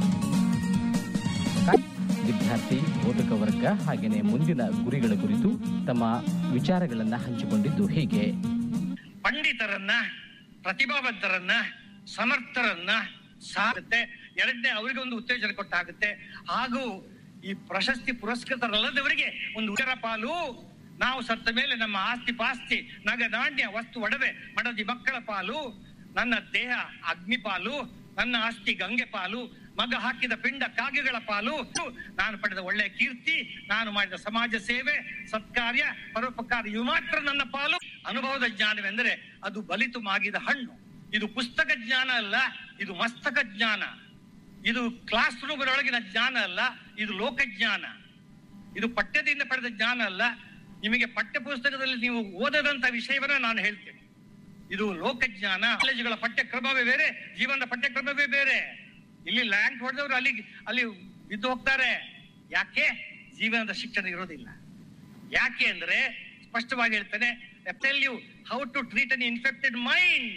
ವಿದ್ಯಾರ್ಥಿ ಬೋಧಕ ವರ್ಗ ಹಾಗೆಯೇ ಮುಂದಿನ ಗುರಿಗಳ ಕುರಿತು ತಮ್ಮ ವಿಚಾರಗಳನ್ನ ಹಂಚಿಕೊಂಡಿದ್ದು ಹೀಗೆ ಪಂಡಿತರನ್ನ ಪ್ರತಿಭಾವಂತರನ್ನ ಸಮರ್ಥರನ್ನ ಸಾಗುತ್ತೆ ಎರಡನೇ ಅವರಿಗೆ ಒಂದು ಉತ್ತೇಜನ ಕೊಟ್ಟಾಗುತ್ತೆ ಹಾಗೂ ಈ ಪ್ರಶಸ್ತಿ ಪುರಸ್ಕೃತರಲ್ಲದವರಿಗೆ ಒಂದು ಉತ್ತರ ಪಾಲು ನಾವು ಸತ್ತ ಮೇಲೆ ನಮ್ಮ ಆಸ್ತಿ ಪಾಸ್ತಿ ನಗ ನಾಣ್ಯ ವಸ್ತು ಒಡವೆ ಮಡದಿ ಮಕ್ಕಳ ಪಾಲು ನನ್ನ ದೇಹ ಅಗ್ನಿ ಪಾಲು ನನ್ನ ಆಸ್ತಿ ಗಂಗೆ ಪಾಲು ಮಗ ಹಾಕಿದ ಪಿಂಡ ಕಾಗೆಗಳ ಪಾಲು ನಾನು ಪಡೆದ ಒಳ್ಳೆಯ ಕೀರ್ತಿ ನಾನು ಮಾಡಿದ ಸಮಾಜ ಸೇವೆ ಸತ್ಕಾರ್ಯ ಪರೋಪಕಾರ ಇವು ಮಾತ್ರ ನನ್ನ ಪಾಲು ಅನುಭವದ ಜ್ಞಾನವೆಂದರೆ ಅದು ಬಲಿತು ಮಾಗಿದ ಹಣ್ಣು ಇದು ಪುಸ್ತಕ ಜ್ಞಾನ ಅಲ್ಲ ಇದು ಮಸ್ತಕ ಜ್ಞಾನ ಇದು ಕ್ಲಾಸ್ ರೂಮಿನೊಳಗಿನ ಜ್ಞಾನ ಅಲ್ಲ ಇದು ಲೋಕಜ್ಞಾನ ಇದು ಪಠ್ಯದಿಂದ ಪಡೆದ ಜ್ಞಾನ ಅಲ್ಲ ನಿಮಗೆ ಪಠ್ಯ ಪುಸ್ತಕದಲ್ಲಿ ನೀವು ಓದದಂತ ವಿಷಯವನ್ನ ನಾನು ಹೇಳ್ತೇನೆ ಇದು ಲೋಕಜ್ಞಾನ ಕಾಲೇಜುಗಳ ಪಠ್ಯಕ್ರಮವೇ ಬೇರೆ ಜೀವನದ ಪಠ್ಯಕ್ರಮವೇ ಬೇರೆ ಇಲ್ಲಿ ಲ್ಯಾಂಕ್ ಹೊಡೆದವರು ಅಲ್ಲಿ ಅಲ್ಲಿ ಬಿದ್ದು ಹೋಗ್ತಾರೆ ಯಾಕೆ ಜೀವನದ ಶಿಕ್ಷಣ ಇರೋದಿಲ್ಲ ಯಾಕೆ ಅಂದ್ರೆ ಸ್ಪಷ್ಟವಾಗಿ ಹೇಳ್ತೇನೆ tell you how to treat an infected mind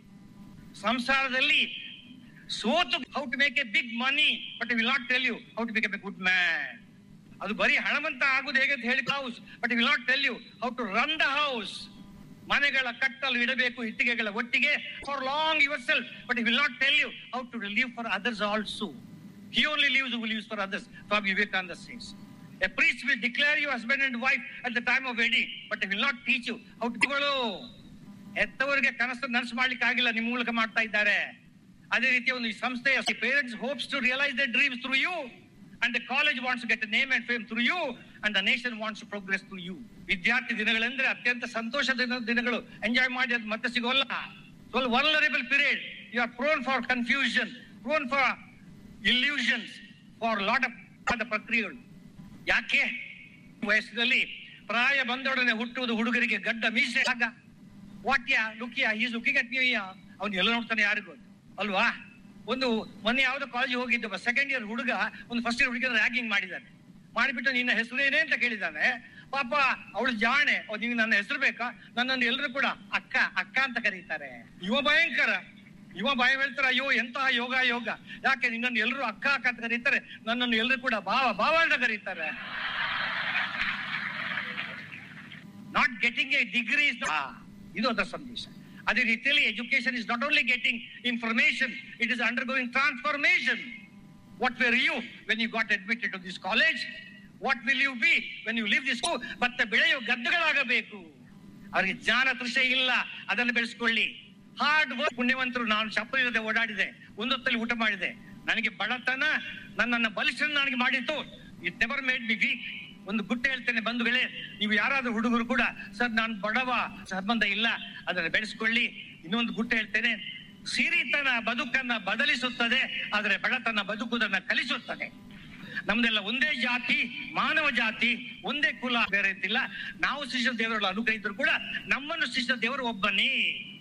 ಸಂಸಾರದಲ್ಲಿ ಸೋತು how to make a big money but will not tell you how to become a good man ಅದು ಬರೀ ಹಣವಂತ ಆಗುದು ಹೇಗೆ ಅಂತ ಹೇಳಿ house but will not tell you how to run the house ಮನೆಗಳ ಕಟ್ಟಲು ಇಡಬೇಕು ಇಟ್ಟಿಗೆಗಳ ಒಟ್ಟಿಗೆ for long yourself but will not tell you how to live for others also he only lives who lives for others from Vivekananda says a priest will declare you husband and wife at the time of wedding but will not teach you how to ಎತ್ತವರಿಗೆ ಕನಸು nurse ಮಾಡ್ಲಿಕ್ಕೆ ಆಗಿಲ್ಲ ನಿಮ್ಮ ಮೂಲಕ ಮಾಡ್ತಾ ಇದ್ದಾರೆ ಅದೇ ರೀತಿ ಒಂದು ಈ ಸಂಸ್ಥೆಯ parents hopes to realise the dreams through you and the college wants get name and fame through you and the nation wants to progress through you ವಿದ್ಯಾರ್ಥಿ ದಿನಗಳೆಂದ್ರೆ ಅತ್ಯಂತ ಸಂತೋಷದ ದಿನ- ದಿನಗಳು ಎಂಜಾಯ್ ಮಾಡಿ ಅದು ಮತ್ತೆ ಸಿಗೋಲ್ಲ ಸ್ವಲ್ಪ vulnerable period you are prone for confusion prone for illusions for lot of ಪ್ರಕ್ರಿಯೆಗಳು ಯಾಕೆ ವಯಸ್ಸಿನಲ್ಲಿ ಪ್ರಾಯ ಬಂದೊಡನೆ ಹುಟ್ಟುವುದು ಹುಡುಗರಿಗೆ ಗಡ್ಡ ಮೀಸೆ ಆಗ ವಾಟ್ಯ ಲುಕಿಯ ಈಸ್ ಲುಕಿಂಗ್ ಅಟ್ ನ್ಯೂ ಅವ್ನು ಎಲ್ಲ ನೋಡ್ತಾನೆ ಯಾರಿಗೂ ಗೊತ್ತು. ಅಲ್ವಾ ಒಂದು ಮೊನ್ನೆ ಯಾವ್ದೋ ಕಾಲೇಜ್ ಹೋಗಿದ್ದ ಸೆಕೆಂಡ್ ಇಯರ್ ಹುಡುಗ ಒಂದು ಫಸ್ಟ್ ಇಯರ್ ಹುಡುಗ ರ್ಯಾಗಿಂಗ್ ಮಾಡಿದ್ದಾನೆ ಮಾಡಿಬಿಟ್ಟು ನಿನ್ನ ಹೆಸರು ಏನೇ ಅಂತ ಕೇಳಿದ್ದಾನೆ ಪಾಪ ಅವಳು ಜಾಣೆ ಓ, ನಿಂಗೆ ನನ್ನ ಹೆಸರು ಬೇಕಾ ನನ್ನನ್ನು ಎಲ್ಲರೂ ಕೂಡ ಅಕ್ಕ ಅಕ್ಕ ಅಂತ ಕರೀತಾರೆ ಇವ ಭಯಂಕರ ಇವ ಭಯ ಹೇಳ್ತಾರೆ ಅಯ್ಯೋ ಎಂತಹ ಯೋಗ ಯೋಗ ಯಾಕೆ ನಿನ್ನನ್ನು ಎಲ್ಲರೂ ಅಕ್ಕ ಅಕ್ಕ ಅಂತ ಕರೀತಾರೆ ನನ್ನನ್ನು ಎಲ್ಲರೂ ಕೂಡ ಭಾವ ಭಾವ ಅಂತ ಕರೀತಾರೆ ನಾಟ್ ಗೆಟಿಂಗ್ ಎ ಡಿಗ್ರಿ ಇದು ಅದರ ಸಂದೇಶ ಅದೇ ರೀತಿಯಲ್ಲಿ education is not only getting information it is undergoing transformation what were you when you got admitted to this college what will you be when you leave this ಮತ್ತೆ ಬೆಳೆಯುವ ಗದ್ದೆಗಳಾಗಬೇಕು ಅವರಿಗೆ ಜ್ಞಾನ ತೃಷೆ ಇಲ್ಲ ಅದನ್ನು ಬೆಳೆಸ್ಕೊಳ್ಳಿ ಹಾರ್ಡ್ ವರ್ಕ್ ಪುಣ್ಯವಂತರು ನಾನು ಚಪ್ಪಲಿ ಇಲ್ಲದೆ ಓಡಾಡಿದೆ ಒಂದೊತ್ತಲ್ಲಿ ಊಟ ಮಾಡಿದೆ ನನಗೆ ಬಡತನ ನನ್ನನ್ನು ಬಲಿಷ್ಠ ನನಗೆ ಮಾಡಿತ್ತು it never made be weak ಒಂದು ಗುಟ್ಟು ಹೇಳ್ತೇನೆ ಬಂಧುಗಳೇ ನೀವು ಯಾರಾದ್ರೂ ಹುಡುಗರು ಕೂಡ ಸರ್ ನಾನು ಬಡವ ಸಂಬಂಧ ಇಲ್ಲ ಅದನ್ನು ಬೆಳೆಸ್ಕೊಳ್ಳಿ ಇನ್ನೊಂದು ಗುಟ್ಟು ಹೇಳ್ತೇನೆ ಸಿರಿತನ ಬದುಕನ್ನ ಬದಲಿಸುತ್ತದೆ ಆದರೆ ಬಡತನ ಬದುಕುವುದನ್ನ ಕಲಿಸುತ್ತದೆ ನಮ್ದೆಲ್ಲ ಒಂದೇ ಜಾತಿ ಮಾನವ ಜಾತಿ ಒಂದೇ ಕುಲ ಬೇರೆ ಇದ್ದಿಲ್ಲ ನಾವು ಶಿಷ್ಯ ದೇವರುಗಳ ಅನುಗ್ರಹಿದ್ರು ಕೂಡ ನಮ್ಮನ್ನು ಶಿಷ್ಯ ದೇವರು ಒಬ್ಬನೇ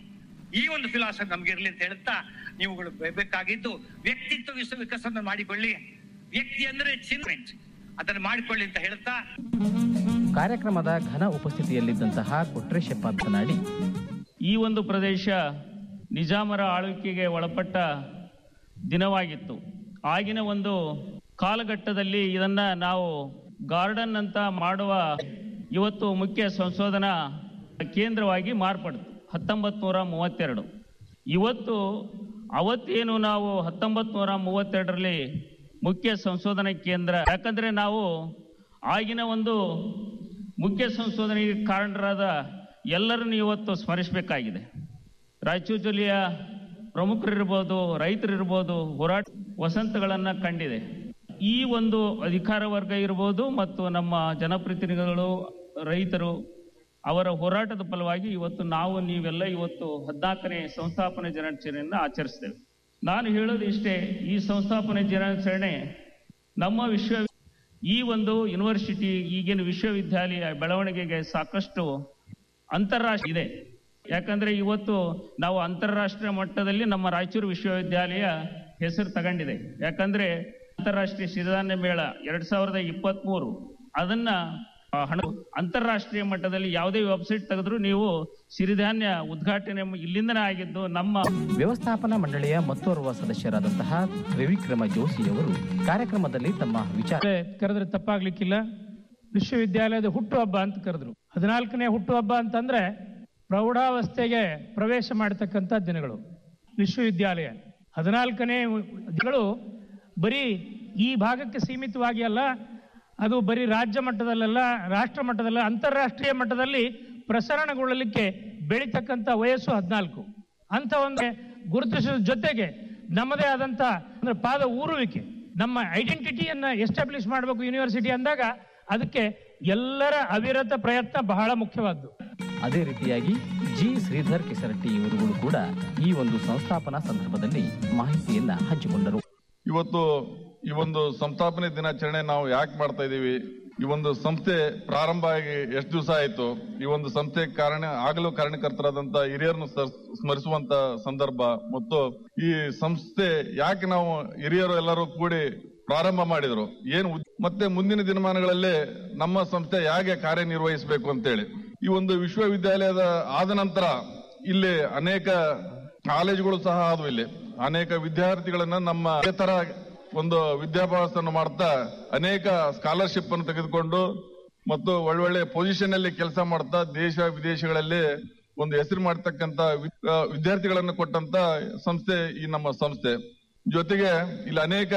ಈ ಒಂದು ಫಿಲಾಸಫಿ ನಮ್ಗೆ ಇರಲಿ ಅಂತ ಹೇಳ್ತಾ ನೀವುಗಳು ಬೇಕಾಗಿದ್ದು ವ್ಯಕ್ತಿತ್ವ ವಿಶ್ವ ವಿಕಸನ ಮಾಡಿಕೊಳ್ಳಿ ವ್ಯಕ್ತಿ ಅಂದ್ರೆ ಚಿನ್ಮೆಂಟ್ ಅದನ್ನು ಮಾಡಿಕೊಳ್ಳಿ ಅಂತ ಹೇಳ್ತಾ ಕಾರ್ಯಕ್ರಮದ ಘನ ಉಪಸ್ಥಿತಿಯಲ್ಲಿದ್ದಂತಹ ಕೊಟ್ರೇಶಪ್ಪ ಮಾತನಾಡಿ ಈ ಒಂದು ಪ್ರದೇಶ ನಿಜಾಮರ ಆಳ್ವಿಕೆಗೆ ಒಳಪಟ್ಟ ದಿನವಾಗಿತ್ತು ಆಗಿನ ಒಂದು ಕಾಲಘಟ್ಟದಲ್ಲಿ ಇದನ್ನ ನಾವು ಗಾರ್ಡನ್ ಅಂತ ಮಾಡುವ ಇವತ್ತು ಮುಖ್ಯ ಸಂಶೋಧನಾ ಕೇಂದ್ರವಾಗಿ ಮಾರ್ಪಡ್ತು ಹತ್ತೊಂಬತ್ತು ನೂರ ಮೂವತ್ತೆರಡು ಇವತ್ತು ಅವತ್ತೇನು ನಾವು ಹತ್ತೊಂಬತ್ತು ನೂರ ಮೂವತ್ತೆರಡರಲ್ಲಿ ಮುಖ್ಯ ಸಂಶೋಧನಾ ಕೇಂದ್ರ ಯಾಕಂದ್ರೆ ನಾವು ಆಗಿನ ಒಂದು ಮುಖ್ಯ ಸಂಶೋಧನೆಗೆ ಕಾರಣರಾದ ಎಲ್ಲರನ್ನು ಇವತ್ತು ಸ್ಮರಿಸಬೇಕಾಗಿದೆ ರಾಯಚೂರು ಜಿಲ್ಲೆಯ ಪ್ರಮುಖರಿರ್ಬೋದು ರೈತರಿರ್ಬೋದು ಹೋರಾಟ ವಸಂತಗಳನ್ನು ಕಂಡಿದೆ ಈ ಒಂದು ಅಧಿಕಾರ ವರ್ಗ ಇರ್ಬೋದು ಮತ್ತು ನಮ್ಮ ಜನಪ್ರತಿನಿಧಿಗಳು ರೈತರು ಅವರ ಹೋರಾಟದ ಫಲವಾಗಿ ಇವತ್ತು ನಾವು ನೀವೆಲ್ಲ ಇವತ್ತು ಹದಿನಾಲ್ಕನೇ ಸಂಸ್ಥಾಪನೆ ದಿನಾಚರಣೆಯನ್ನು ಆಚರಿಸ್ತೇವೆ ನಾನು ಹೇಳೋದು ಇಷ್ಟೇ ಈ ಸಂಸ್ಥಾಪನೆ ದಿನಾಚರಣೆ ನಮ್ಮ ವಿಶ್ವ ಈ ಒಂದು ಯೂನಿವರ್ಸಿಟಿ ಈಗಿನ ವಿಶ್ವವಿದ್ಯಾಲಯ ಬೆಳವಣಿಗೆಗೆ ಸಾಕಷ್ಟು ಅಂತಾರಾಷ್ಟ್ರೀಯ ಇದೆ ಯಾಕಂದ್ರೆ ಇವತ್ತು ನಾವು ಅಂತಾರಾಷ್ಟ್ರೀಯ ಮಟ್ಟದಲ್ಲಿ ನಮ್ಮ ರಾಯಚೂರು ವಿಶ್ವವಿದ್ಯಾಲಯ ಹೆಸರು ತಗೊಂಡಿದೆ ಯಾಕಂದ್ರೆ ಅಂತಾರಾಷ್ಟ್ರೀಯ ಸಿರಿಧಾನ್ಯ ಮೇಳ ಎರಡ್ ಸಾವಿರದ ಇಪ್ಪತ್ತ್ ಮೂರು ಅದನ್ನ ಆ, ಹಣ ಅಂತಾರಾಷ್ಟ್ರೀಯ ಮಟ್ಟದಲ್ಲಿ ಯಾವುದೇ ವೆಬ್ಸೈಟ್ ತೆಗೆದ್ರು ನೀವು ಸಿರಿಧಾನ್ಯ ಉದ್ಘಾಟನೆ ಇಲ್ಲಿಂದನೇ ಆಗಿದ್ದು ನಮ್ಮ ವ್ಯವಸ್ಥಾಪನಾ ಮಂಡಳಿಯ ಮತ್ತೋರ್ವ ಸದಸ್ಯರಾದಂತಹ ತ್ರಿವಿಕ್ರಮ ಜೋಶಿಯವರು ಕಾರ್ಯಕ್ರಮದಲ್ಲಿ ತಮ್ಮ ವಿಚಾರ ಕರೆದ್ರೆ ತಪ್ಪಾಗ್ಲಿಕ್ಕಿಲ್ಲ ವಿಶ್ವವಿದ್ಯಾಲಯದ ಹುಟ್ಟುಹಬ್ಬ ಅಂತ ಕರೆದ್ರು ಹದಿನಾಲ್ಕನೇ ಹುಟ್ಟುಹಬ್ಬ ಅಂತಂದ್ರೆ ಪ್ರೌಢಾವಸ್ಥೆಗೆ ಪ್ರವೇಶ ಮಾಡತಕ್ಕಂಥ ದಿನಗಳು ವಿಶ್ವವಿದ್ಯಾಲಯ ಹದಿನಾಲ್ಕನೇ ದಿನಗಳು ಬರೀ ಈ ಭಾಗಕ್ಕೆ ಸೀಮಿತವಾಗಿ ಅಲ್ಲ ಅದು ಬರೀ ರಾಜ್ಯ ಮಟ್ಟದಲ್ಲೆಲ್ಲ ರಾಷ್ಟ್ರ ಮಟ್ಟದಲ್ಲ ಅಂತಾರಾಷ್ಟ್ರೀಯ ಮಟ್ಟದಲ್ಲಿ ಪ್ರಸರಣಗೊಳ್ಳಲಿಕ್ಕೆ ಬೆಳೀತಕ್ಕಂಥ ವಯಸ್ಸು ಹದಿನಾಲ್ಕು ಅಂತ ಒಂದು ಗುರುತಿಸೋದ್ರ ಜೊತೆಗೆ ನಮ್ಮದೇ ಆದಂತ ಅಂದ್ರೆ ಪಾದ ಊರುವಿಕೆ ನಮ್ಮ ಐಡೆಂಟಿಟಿಯನ್ನ ಎಸ್ಟಾಬ್ಲಿಷ್ ಮಾಡಬೇಕು ಯೂನಿವರ್ಸಿಟಿ ಅಂದಾಗ ಅದಕ್ಕೆ ಎಲ್ಲರ ಅವಿರತ ಪ್ರಯತ್ನ ಬಹಳ ಮುಖ್ಯವಾದ್ದು ಅದೇ ರೀತಿಯಾಗಿ ಜಿ ಶ್ರೀಧರ್ ಕೆಸರಟ್ಟಿ ಇವರುಗಳು ಕೂಡ ಈ ಒಂದು ಸಂಸ್ಥಾಪನಾ ಸಂದರ್ಭದಲ್ಲಿ ಮಾಹಿತಿಯನ್ನ ಹಂಚಿಕೊಂಡರು ಇವತ್ತು ಈ ಒಂದು ಸಂಸ್ಥಾಪನೆ ದಿನಾಚರಣೆ ನಾವು ಯಾಕೆ ಮಾಡ್ತಾ ಇದ್ದೀವಿ ಈ ಒಂದು ಸಂಸ್ಥೆ ಪ್ರಾರಂಭ ಆಗಿ ಎಷ್ಟು ದಿವಸ ಆಯ್ತು ಈ ಒಂದು ಸಂಸ್ಥೆ ಕಾರಣ ಆಗಲು ಕಾರಣಕರ್ತರಾದಂತ ಹಿರಿಯರನ್ನು ಸ- ಸ್ಮರಿಸುವಂತ ಸಂದರ್ಭ ಮತ್ತು ಈ ಸಂಸ್ಥೆ ಯಾಕೆ ನಾವು ಹಿರಿಯರು ಎಲ್ಲರೂ ಕೂಡಿ ಪ್ರಾರಂಭ ಮಾಡಿದ್ರು ಏನು ಉದ್- ಮತ್ತೆ ಮುಂದಿನ ದಿನಮಾನಗಳಲ್ಲಿ ನಮ್ಮ ಸಂಸ್ಥೆ ಹೇಗೆ ಕಾರ್ಯನಿರ್ವಹಿಸಬೇಕು ಅಂತೇಳಿ ಈ ಒಂದು ವಿಶ್ವವಿದ್ಯಾಲಯದ ಆದ ನಂತರ ಇಲ್ಲಿ ಅನೇಕ ಕಾಲೇಜುಗಳು ಸಹ ಆದವು ಇಲ್ಲಿ ಅನೇಕ ವಿದ್ಯಾರ್ಥಿಗಳನ್ನ ನಮ್ಮ ಇದೇ ತರ ಒಂದು ವಿದ್ಯಾಭ್ಯಾಸವನ್ನು ಮಾಡ್ತಾ ಅನೇಕ ಸ್ಕಾಲರ್ಶಿಪ್ ಅನ್ನು ತೆಗೆದುಕೊಂಡು ಮತ್ತು ಒಳ್ಳೊಳ್ಳೆ ಪೊಸಿಷನ್ ಅಲ್ಲಿ ಕೆಲಸ ಮಾಡ್ತಾ ದೇಶ ವಿದೇಶಗಳಲ್ಲಿ ಒಂದು ಹೆಸರು ಮಾಡ್ತಕ್ಕಂತ ವಿ- ಆ, ವಿದ್ಯಾರ್ಥಿಗಳನ್ನು ಕೊಟ್ಟಂತ ಸಂಸ್ಥೆ ಈ ನಮ್ಮ ಸಂಸ್ಥೆ ಜೊತೆಗೆ ಇಲ್ಲಿ ಅನೇಕ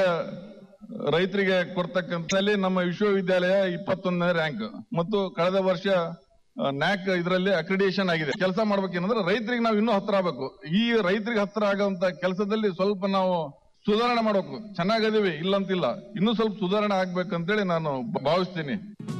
ರೈತರಿಗೆ ಕೊಡ್ತಕ್ಕಂಥಲ್ಲಿ ನಮ್ಮ ವಿಶ್ವವಿದ್ಯಾಲಯ ಇಪ್ಪತ್ತೊಂದನೇ ರ್ಯಾಂಕ್ ಮತ್ತು ಕಳೆದ ವರ್ಷ ನ್ಯಾಕ್ ಇದರಲ್ಲಿ ಅಕ್ರಿಡೇಷನ್ ಆಗಿದೆ ಕೆಲಸ ಮಾಡ್ಬೇಕೇನಂದ್ರೆ ರೈತರಿಗೆ ನಾವು ಇನ್ನೂ ಹತ್ರ ಆಗ್ಬೇಕು ಈ ರೈತರಿಗೆ ಹತ್ರ ಆಗುವಂತ ಕೆಲಸದಲ್ಲಿ ಸ್ವಲ್ಪ ನಾವು ಸುಧಾರಣೆ ಮಾಡ್ಬೇಕು ಚೆನ್ನಾಗದೀವಿ ಇಲ್ಲಂತಿಲ್ಲ ಇನ್ನೂ ಸ್ವಲ್ಪ ಸುಧಾರಣೆ ಆಗ್ಬೇಕಂತೇಳಿ ನಾನು ಭಾವಿಸ್ತೀನಿ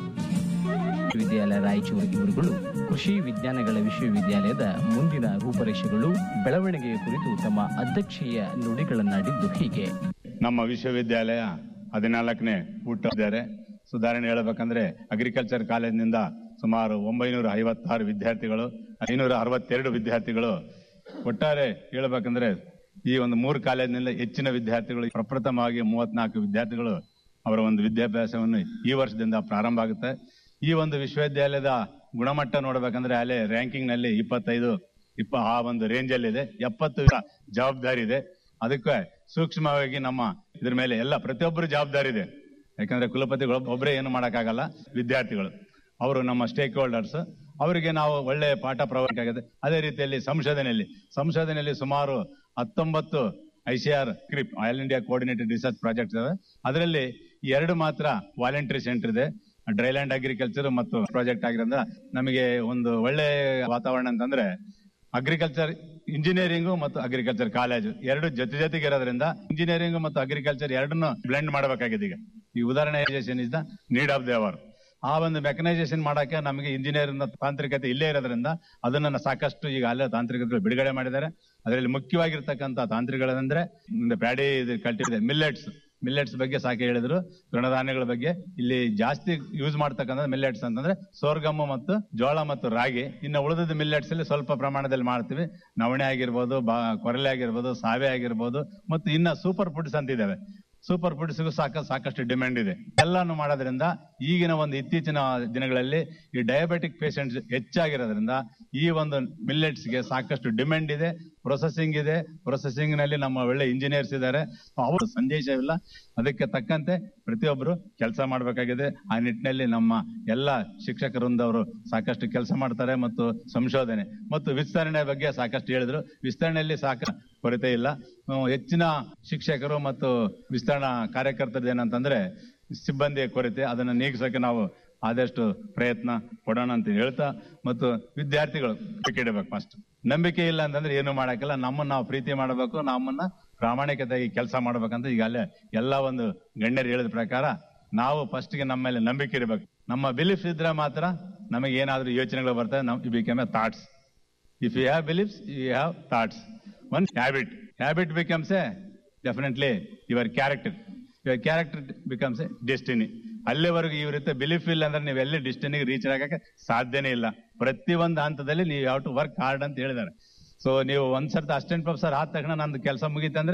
ವಿಶ್ವವಿದ್ಯಾಲಯ ರಾಯಚೂರು ಇವರುಗಳು ಕೃಷಿ ವಿಜ್ಞಾನಗಳ ವಿಶ್ವವಿದ್ಯಾಲಯದ ಮುಂದಿನ ರೂಪರೇಷೆಗಳು ಬೆಳವಣಿಗೆಯ ಕುರಿತು ತಮ್ಮ ಅಧ್ಯಕ್ಷೀಯ ನುಡಿಗಳನ್ನಾಡಿದ್ದು ಹೀಗೆ ನಮ್ಮ ವಿಶ್ವವಿದ್ಯಾಲಯ ಹದಿನಾಲ್ಕನೇ ಹುಟ್ಟಿದ್ದಾರೆ ಸುಧಾರಣೆ ಹೇಳಬೇಕಂದ್ರೆ ಅಗ್ರಿಕಲ್ಚರ್ ಕಾಲೇಜಿನಿಂದ ಸುಮಾರು ಒಂಬೈನೂರ ಐವತ್ತಾರು ವಿದ್ಯಾರ್ಥಿಗಳು ಐನೂರ ಅರವತ್ತೆರಡು ವಿದ್ಯಾರ್ಥಿಗಳು ಒಟ್ಟಾರೆ ಹೇಳಬೇಕಂದ್ರೆ ಈ ಒಂದು ಮೂರು ಕಾಲೇಜಿನಿಂದ ಹೆಚ್ಚಿನ ವಿದ್ಯಾರ್ಥಿಗಳು ಪ್ರಪ್ರಥಮವಾಗಿ ಮೂವತ್ನಾಲ್ಕು ವಿದ್ಯಾರ್ಥಿಗಳು ಅವರ ಒಂದು ವಿದ್ಯಾಭ್ಯಾಸವನ್ನು ಈ ವರ್ಷದಿಂದ ಪ್ರಾರಂಭ ಆಗುತ್ತೆ ಈ ಒಂದು ವಿಶ್ವವಿದ್ಯಾಲಯದ ಗುಣಮಟ್ಟ ನೋಡ್ಬೇಕಂದ್ರೆ ಅಲ್ಲೇ ರ್ಯಾಂಕಿಂಗ್ ನಲ್ಲಿ ಇಪ್ಪತ್ತೈದು ಇಪ್ಪ ಆ ಒಂದು ರೇಂಜ್ ಅಲ್ಲಿ ಇದೆ ಎಪ್ಪತ್ತು ಜವಾಬ್ದಾರಿ ಇದೆ ಅದಕ್ಕೆ ಸೂಕ್ಷ್ಮವಾಗಿ ನಮ್ಮ ಇದ್ರ ಮೇಲೆ ಎಲ್ಲ ಪ್ರತಿಯೊಬ್ಬರು ಜವಾಬ್ದಾರಿ ಇದೆ ಯಾಕಂದ್ರೆ ಕುಲಪತಿಗಳು ಒಬ್ಬರೇ ಏನು ಮಾಡಕ್ಕಾಗಲ್ಲ ವಿದ್ಯಾರ್ಥಿಗಳು ಅವರು ನಮ್ಮ ಸ್ಟೇಕ್ ಹೋಲ್ಡರ್ಸ್ ಅವರಿಗೆ ನಾವು ಒಳ್ಳೆ ಪಾಠ ಪ್ರವಹಿಕಾಗಿದೆ ಅದೇ ರೀತಿಯಲ್ಲಿ ಸಂಶೋಧನೆಯಲ್ಲಿ ಸಂಶೋಧನೆಯಲ್ಲಿ ಸುಮಾರು ಹತ್ತೊಂಬತ್ತು ಐಸಿಆರ್ ಕ್ರಿಪ್ all India coordinated research project ಇದಾವೆ ಅದರಲ್ಲಿ ಎರಡು ಮಾತ್ರ ವಾಲಂಟರಿ ಸೆಂಟರ್ ಇದೆ ಡ್ರೈಲ್ಯಾಂಡ್ ಅಗ್ರಿಕಲ್ಚರ್ ಮತ್ತು ಪ್ರಾಜೆಕ್ಟ್ ಆಗಿರೋದ್ರಿಂದ ನಮಗೆ ಒಂದು ಒಳ್ಳೆ ವಾತಾವರಣ ಅಂತಂದ್ರೆ ಅಗ್ರಿಕಲ್ಚರ್ ಇಂಜಿನಿಯರಿಂಗು ಮತ್ತು ಅಗ್ರಿಕಲ್ಚರ್ ಕಾಲೇಜು ಎರಡು ಜೊತೆ ಜೊತೆಗೆ ಇರೋದ್ರಿಂದ ಇಂಜಿನಿಯರಿಂಗ್ ಮತ್ತು ಅಗ್ರಿಕಲ್ಚರ್ ಎರಡನ್ನು ಬ್ಲೆಂಡ್ ಮಾಡಬೇಕಾಗಿದೆ ಈಗ ಈ ಉದಾಹರಣೆ is the need of the hour ಆ ಒಂದು ಮೆಕನೈಸೇಷನ್ ಮಾಡಕ್ಕೆ ನಮಗೆ ಇಂಜಿನಿಯರ್ ತಾಂತ್ರಿಕತೆ ಇಲ್ಲೇ ಇರೋದ್ರಿಂದ ಅದನ್ನ ಸಾಕಷ್ಟು ಈಗ ಅಲ್ಲೇ ತಾಂತ್ರಿಕತೆಗಳು ಬಿಡುಗಡೆ ಮಾಡಿದ್ದಾರೆ ಅದರಲ್ಲಿ ಮುಖ್ಯವಾಗಿರ್ತಕ್ಕಂಥ ತಾಂತ್ರಿಕಗಳಂದ್ರೆ ಪ್ಯಾಡಿ ಕಲ್ಟಿದೆ ಮಿಲ್ಲೆಟ್ಸ್ ಮಿಲ್ಲೆಟ್ಸ್ ಬಗ್ಗೆ ಸಾಕೆ ಹೇಳಿದ್ರು ತೃಣಧಾನ್ಯಗಳ ಬಗ್ಗೆ ಇಲ್ಲಿ ಜಾಸ್ತಿ ಯೂಸ್ ಮಾಡ್ತಕ್ಕಂಥ ಮಿಲ್ಲೆಟ್ಸ್ ಅಂತಂದ್ರೆ ಸೋರ್ಗಮ್ಮು ಮತ್ತು ಜೋಳ ಮತ್ತು ರಾಗಿ ಇನ್ನು ಉಳಿದ ಮಿಲ್ಲೆಟ್ಸ್ ಅಲ್ಲಿ ಸ್ವಲ್ಪ ಪ್ರಮಾಣದಲ್ಲಿ ಮಾಡ್ತೀವಿ ನವಣೆ ಆಗಿರ್ಬೋದು ಬಾ ಕೊರಲೆ ಆಗಿರ್ಬೋದು ಸಾವೆ ಆಗಿರ್ಬೋದು ಮತ್ತು ಇನ್ನ ಸೂಪರ್ ಫುಡ್ಸ್ ಅಂತ ಇದಾವೆ ಸೂಪರ್ ಫುಡ್ಸ್ಗೂ ಸಾಕ ಸಾಕಷ್ಟು ಡಿಮ್ಯಾಂಡ್ ಇದೆ ಎಲ್ಲಾನು ಮಾಡೋದ್ರಿಂದ ಈಗಿನ ಒಂದು ಇತ್ತೀಚಿನ ದಿನಗಳಲ್ಲಿ ಈ ಡಯಾಬೆಟಿಕ್ ಪೇಷಂಟ್ಸ್ ಹೆಚ್ಚಾಗಿರೋದ್ರಿಂದ ಈ ಒಂದು ಮಿಲ್ಲೆಟ್ಸ್ಗೆ ಸಾಕಷ್ಟು ಡಿಮ್ಯಾಂಡ್ ಇದೆ ಪ್ರೊಸೆಸಿಂಗ್ ಇದೆ ಪ್ರೊಸೆಸಿಂಗ್ ನಲ್ಲಿ ನಮ್ಮ ಒಳ್ಳೆ ಇಂಜಿನಿಯರ್ಸ್ ಇದ್ದಾರೆ ಅವರು ಸಂದೇಶವಿಲ್ಲ ಅದಕ್ಕೆ ತಕ್ಕಂತೆ ಪ್ರತಿಯೊಬ್ಬರು ಕೆಲಸ ಮಾಡಬೇಕಾಗಿದೆ ಆ ನಿಟ್ಟಿನಲ್ಲಿ ನಮ್ಮ ಎಲ್ಲ ಶಿಕ್ಷಕ ವೃಂದವರು ಸಾಕಷ್ಟು ಕೆಲಸ ಮಾಡ್ತಾರೆ ಮತ್ತು ಸಂಶೋಧನೆ ಮತ್ತು ವಿಸ್ತರಣೆ ಬಗ್ಗೆ ಸಾಕಷ್ಟು ಹೇಳಿದ್ರು ವಿಸ್ತರಣೆಯಲ್ಲಿ ಸಾಕ ಕೊರತೆ ಇಲ್ಲ ಹ್ಮ್, ಹೆಚ್ಚಿನ ಶಿಕ್ಷಕರು ಮತ್ತು ವಿಸ್ತರಣಾ ಕಾರ್ಯಕರ್ತರದ್ದು ಏನಂತಂದ್ರೆ ಸಿಬ್ಬಂದಿಯ ಕೊರತೆ ಅದನ್ನ ನೀಗಿಸೋಕೆ ನಾವು ಆದಷ್ಟು ಪ್ರಯತ್ನ ಪಡೋಣ ಅಂತ ಹೇಳ್ತಾ ಮತ್ತು ವಿದ್ಯಾರ್ಥಿಗಳು ನಂಬಿಕೆ ಇಡಬೇಕು ಫಸ್ಟ್ ನಂಬಿಕೆ ಇಲ್ಲ ಅಂತಂದ್ರೆ ಏನು ಮಾಡಕ್ಕಿಲ್ಲ ನಮ್ಮನ್ನ ನಾವು ಪ್ರೀತಿ ಮಾಡಬೇಕು ನಮ್ಮನ್ನ ಪ್ರಾಮಾಣಿಕತೆಯಾಗಿ ಕೆಲಸ ಮಾಡ್ಬೇಕಂತ ಈಗಲೇ ಎಲ್ಲ ಒಂದು ಗಣ್ಯರು ಹೇಳಿದ ಪ್ರಕಾರ ನಾವು ಫಸ್ಟ್ ಗೆ ನಮ್ಮ ಮೇಲೆ ನಂಬಿಕೆ ಇರಬೇಕು ನಮ್ಮ ಬಿಲೀಫ್ಸ್ ಇದ್ರೆ ಮಾತ್ರ ನಮಗೆ ಏನಾದ್ರೂ ಯೋಚನೆಗಳು ಬರ್ತವೆ ನಮ್ become a thoughts if you have beliefs you have thoughts one habit habit becomes a definitely your character your character becomes a destiny ಅಲ್ಲಿವರೆಗೂ ಇವ್ರ ರೀತಿ ಬಿಲೀಫ್ ಇಲ್ಲ ಅಂದ್ರೆ ನೀವು ಎಲ್ಲಿ ಡಿಸ್ಟಿನಿಗೆ ರೀಚ್ ಆಗಕ್ಕೆ ಸಾಧ್ಯನೇ ಇಲ್ಲ ಪ್ರತಿಯೊಂದು ಹಂತದಲ್ಲಿ ನೀವು ಯಾವ ಟು ವರ್ಕ್ ಹಾರ್ಡ್ ಅಂತ ಹೇಳಿದ್ದಾರೆ ಸೊ ನೀವು ಒಂದ್ ಸರ್ತಿ ಅಸಿಸ್ಟೆಂಟ್ ಪ್ರೊಫೆಸರ್ ಆದ ತಕ್ಷಣ ನಂದು ಕೆಲಸ ಮುಗೀತಂದ್ರೆ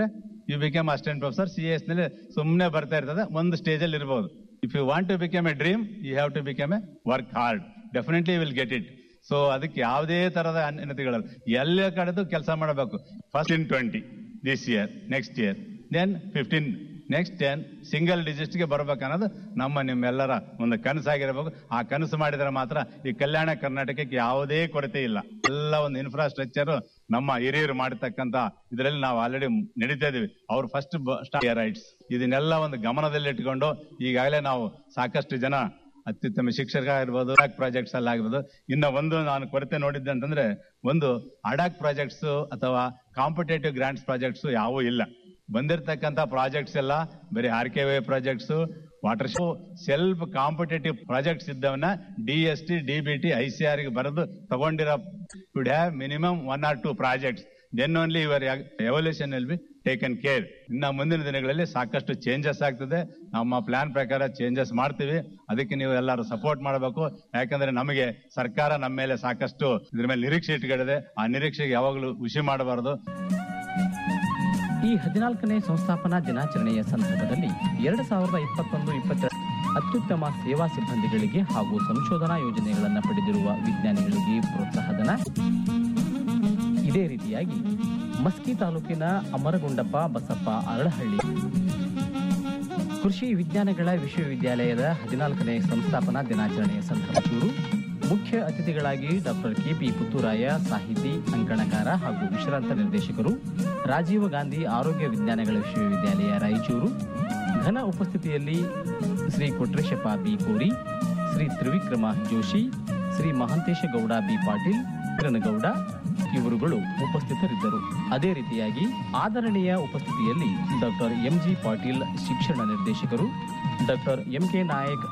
you become assistant professor C S ನಲ್ಲಿ ಸುಮ್ಮನೆ ಬರ್ತಾ ಇರ್ತದೆ ಒಂದು ಸ್ಟೇಜ್ ಅಲ್ಲಿ ಇರಬಹುದು if you want to become a dream you have to become a work hard definitely will get it so ಅದಕ್ಕೆ ಯಾವುದೇ ತರದ ಅನ್ಯತೆಗಳಲ್ಲ ಎಲ್ಲ ಕಡೆದು ಕೆಲಸ ಮಾಡಬೇಕು first in twenty this year next year then fifteen next ten single ಡಿಜಿಟ್ಗೆ ಬರ್ಬೇಕನ್ನೋದು ನಮ್ಮ ನಿಮ್ಮೆಲ್ಲರ ಒಂದು ಕನಸಾಗಿರಬೇಕು ಆ ಕನಸು ಮಾಡಿದ್ರೆ ಮಾತ್ರ ಈ ಕಲ್ಯಾಣ ಕರ್ನಾಟಕಕ್ಕೆ ಯಾವುದೇ ಕೊರತೆ ಇಲ್ಲ ಎಲ್ಲ ಒಂದು ಇನ್ಫ್ರಾಸ್ಟ್ರಕ್ಚರ್ ನಮ್ಮ ಹಿರಿಯರು ಮಾಡಿರ್ತಕ್ಕಂತ ಇದರಲ್ಲಿ ನಾವು ಆಲ್ರೆಡಿ ನಡೀತಾ ಇದೀವಿ ಅವ್ರು ಫಸ್ಟ್ ರೈಟ್ಸ್ ಇದನ್ನೆಲ್ಲ ಒಂದು ಗಮನದಲ್ಲಿ ಇಟ್ಕೊಂಡು ಈಗಾಗಲೇ ನಾವು ಸಾಕಷ್ಟು ಜನ ಅತ್ಯುತ್ತಮ ಶಿಕ್ಷಕರಾಗಿರ್ಬೋದು ಅಡಾಕ್ ಪ್ರಾಜೆಕ್ಟ್ಸ್ ಅಲ್ಲಿ ಆಗಿರ್ಬೋದು ಇನ್ನ ಒಂದು ನಾನು ಕೊರತೆ ನೋಡಿದ್ದೆ ಅಂತಂದ್ರೆ ಒಂದು ಅಡಾಕ್ ಪ್ರಾಜೆಕ್ಟ್ಸ್ ಅಥವಾ ಕಾಂಪಿಟೇಟಿವ್ ಗ್ರಾಂಟ್ಸ್ ಪ್ರಾಜೆಕ್ಟ್ಸ್ ಯಾವೂ ಇಲ್ಲ ಬಂದಿರತಕ್ಕಂತ ಪ್ರಾಜೆಕ್ಟ್ಸ್ ಎಲ್ಲ ಬರೀ R K Y projects water ಶೋ ಸೆಲ್ಫ್ ಕಾಂಪಿಟೇಟಿವ್ ಪ್ರಾಜೆಕ್ಟ್ಸ್ ಇದ್ದವನ್ನ D S T D B T I C R ಗೆ ಬರೆದು ತಗೊಂಡಿರೋ should have minimum one or two projects then only your evaluation will be taken care ಇನ್ನ ಮುಂದಿನ ದಿನಗಳಲ್ಲಿ ಸಾಕಷ್ಟು changes ಆಗ್ತದೆ ನಮ್ಮ ಪ್ಲಾನ್ ಪ್ರಕಾರ ಚೇಂಜಸ್ ಮಾಡ್ತೀವಿ ಅದಕ್ಕೆ ನೀವು ಎಲ್ಲರೂ ಸಪೋರ್ಟ್ ಮಾಡಬೇಕು ಯಾಕಂದ್ರೆ ನಮಗೆ ಸರ್ಕಾರ ನಮ್ಮ ಮೇಲೆ ಸಾಕಷ್ಟು ಇದ್ರ ಮೇಲೆ ನಿರೀಕ್ಷೆ ಇಟ್ಕೊಂಡಿದೆ ಆ ನಿರೀಕ್ಷೆಗೆ ಯಾವಾಗಲೂ ಖುಷಿ ಮಾಡಬಾರದು ಈ ಹದಿನಾಲ್ಕನೇ ಸಂಸ್ಥಾಪನಾ ದಿನಾಚರಣೆಯ ಸಂದರ್ಭದಲ್ಲಿ ಎರಡು ಸಾವಿರದ ಇಪ್ಪತ್ತೊಂದು ಇಪ್ಪತ್ತೆರಡು ಅತ್ಯುತ್ತಮ ಸೇವಾ ಸಿಬ್ಬಂದಿಗಳಿಗೆ ಹಾಗೂ ಸಂಶೋಧನಾ ಯೋಜನೆಗಳನ್ನು ಪಡೆದಿರುವ ವಿಜ್ಞಾನಿಗಳಿಗೆ ಪ್ರೋತ್ಸಾಹಧನ ಇದೇ ರೀತಿಯಾಗಿ ಮಸ್ಕಿ ತಾಲೂಕಿನ ಅಮರಗುಂಡಪ್ಪ ಬಸಪ್ಪ ಅರಳಹಳ್ಳಿ ಕೃಷಿ ವಿಜ್ಞಾನಗಳ ವಿಶ್ವವಿದ್ಯಾಲಯದ ಹದಿನಾಲ್ಕನೇ ಸಂಸ್ಥಾಪನಾ ದಿನಾಚರಣೆಯ ಸಂದರ್ಭ ಮುಖ್ಯ ಅತಿಥಿಗಳಾಗಿ ಡಾಕ್ಟರ್ ಕೆಪಿ ಪುತ್ತೂರಾಯ ಸಾಹಿತಿ ಅಂಕಣಕಾರ ಹಾಗೂ ವಿಶ್ರಾಂತ ನಿರ್ದೇಶಕರು ರಾಜೀವ ಗಾಂಧಿ ಆರೋಗ್ಯ ವಿಜ್ಞಾನಗಳ ವಿಶ್ವವಿದ್ಯಾಲಯ ರಾಯಚೂರು ಘನ ಉಪಸ್ಥಿತಿಯಲ್ಲಿ ಶ್ರೀ ಕೊಟ್ರೇಶಪ್ಪ ಬಿ ಕೋರಿ ಶ್ರೀ ತ್ರಿವಿಕ್ರಮ ಜೋಶಿ ಶ್ರೀ ಮಹಾಂತೇಶ ಗೌಡ ಬಿ ಪಾಟೀಲ್ ಕಿರಣಗೌಡ ಇವರುಗಳು ಉಪಸ್ಥಿತರಿದ್ದರು ಅದೇ ರೀತಿಯಾಗಿ ಆದರಣೀಯ ಉಪಸ್ಥಿತಿಯಲ್ಲಿ ಡಾಕ್ಟರ್ ಎಂಜಿ ಪಾಟೀಲ್ ಶಿಕ್ಷಣ ನಿರ್ದೇಶಕರು ಡಾಕ್ಟರ್ ಎಂಕೆ ನಾಯಕ್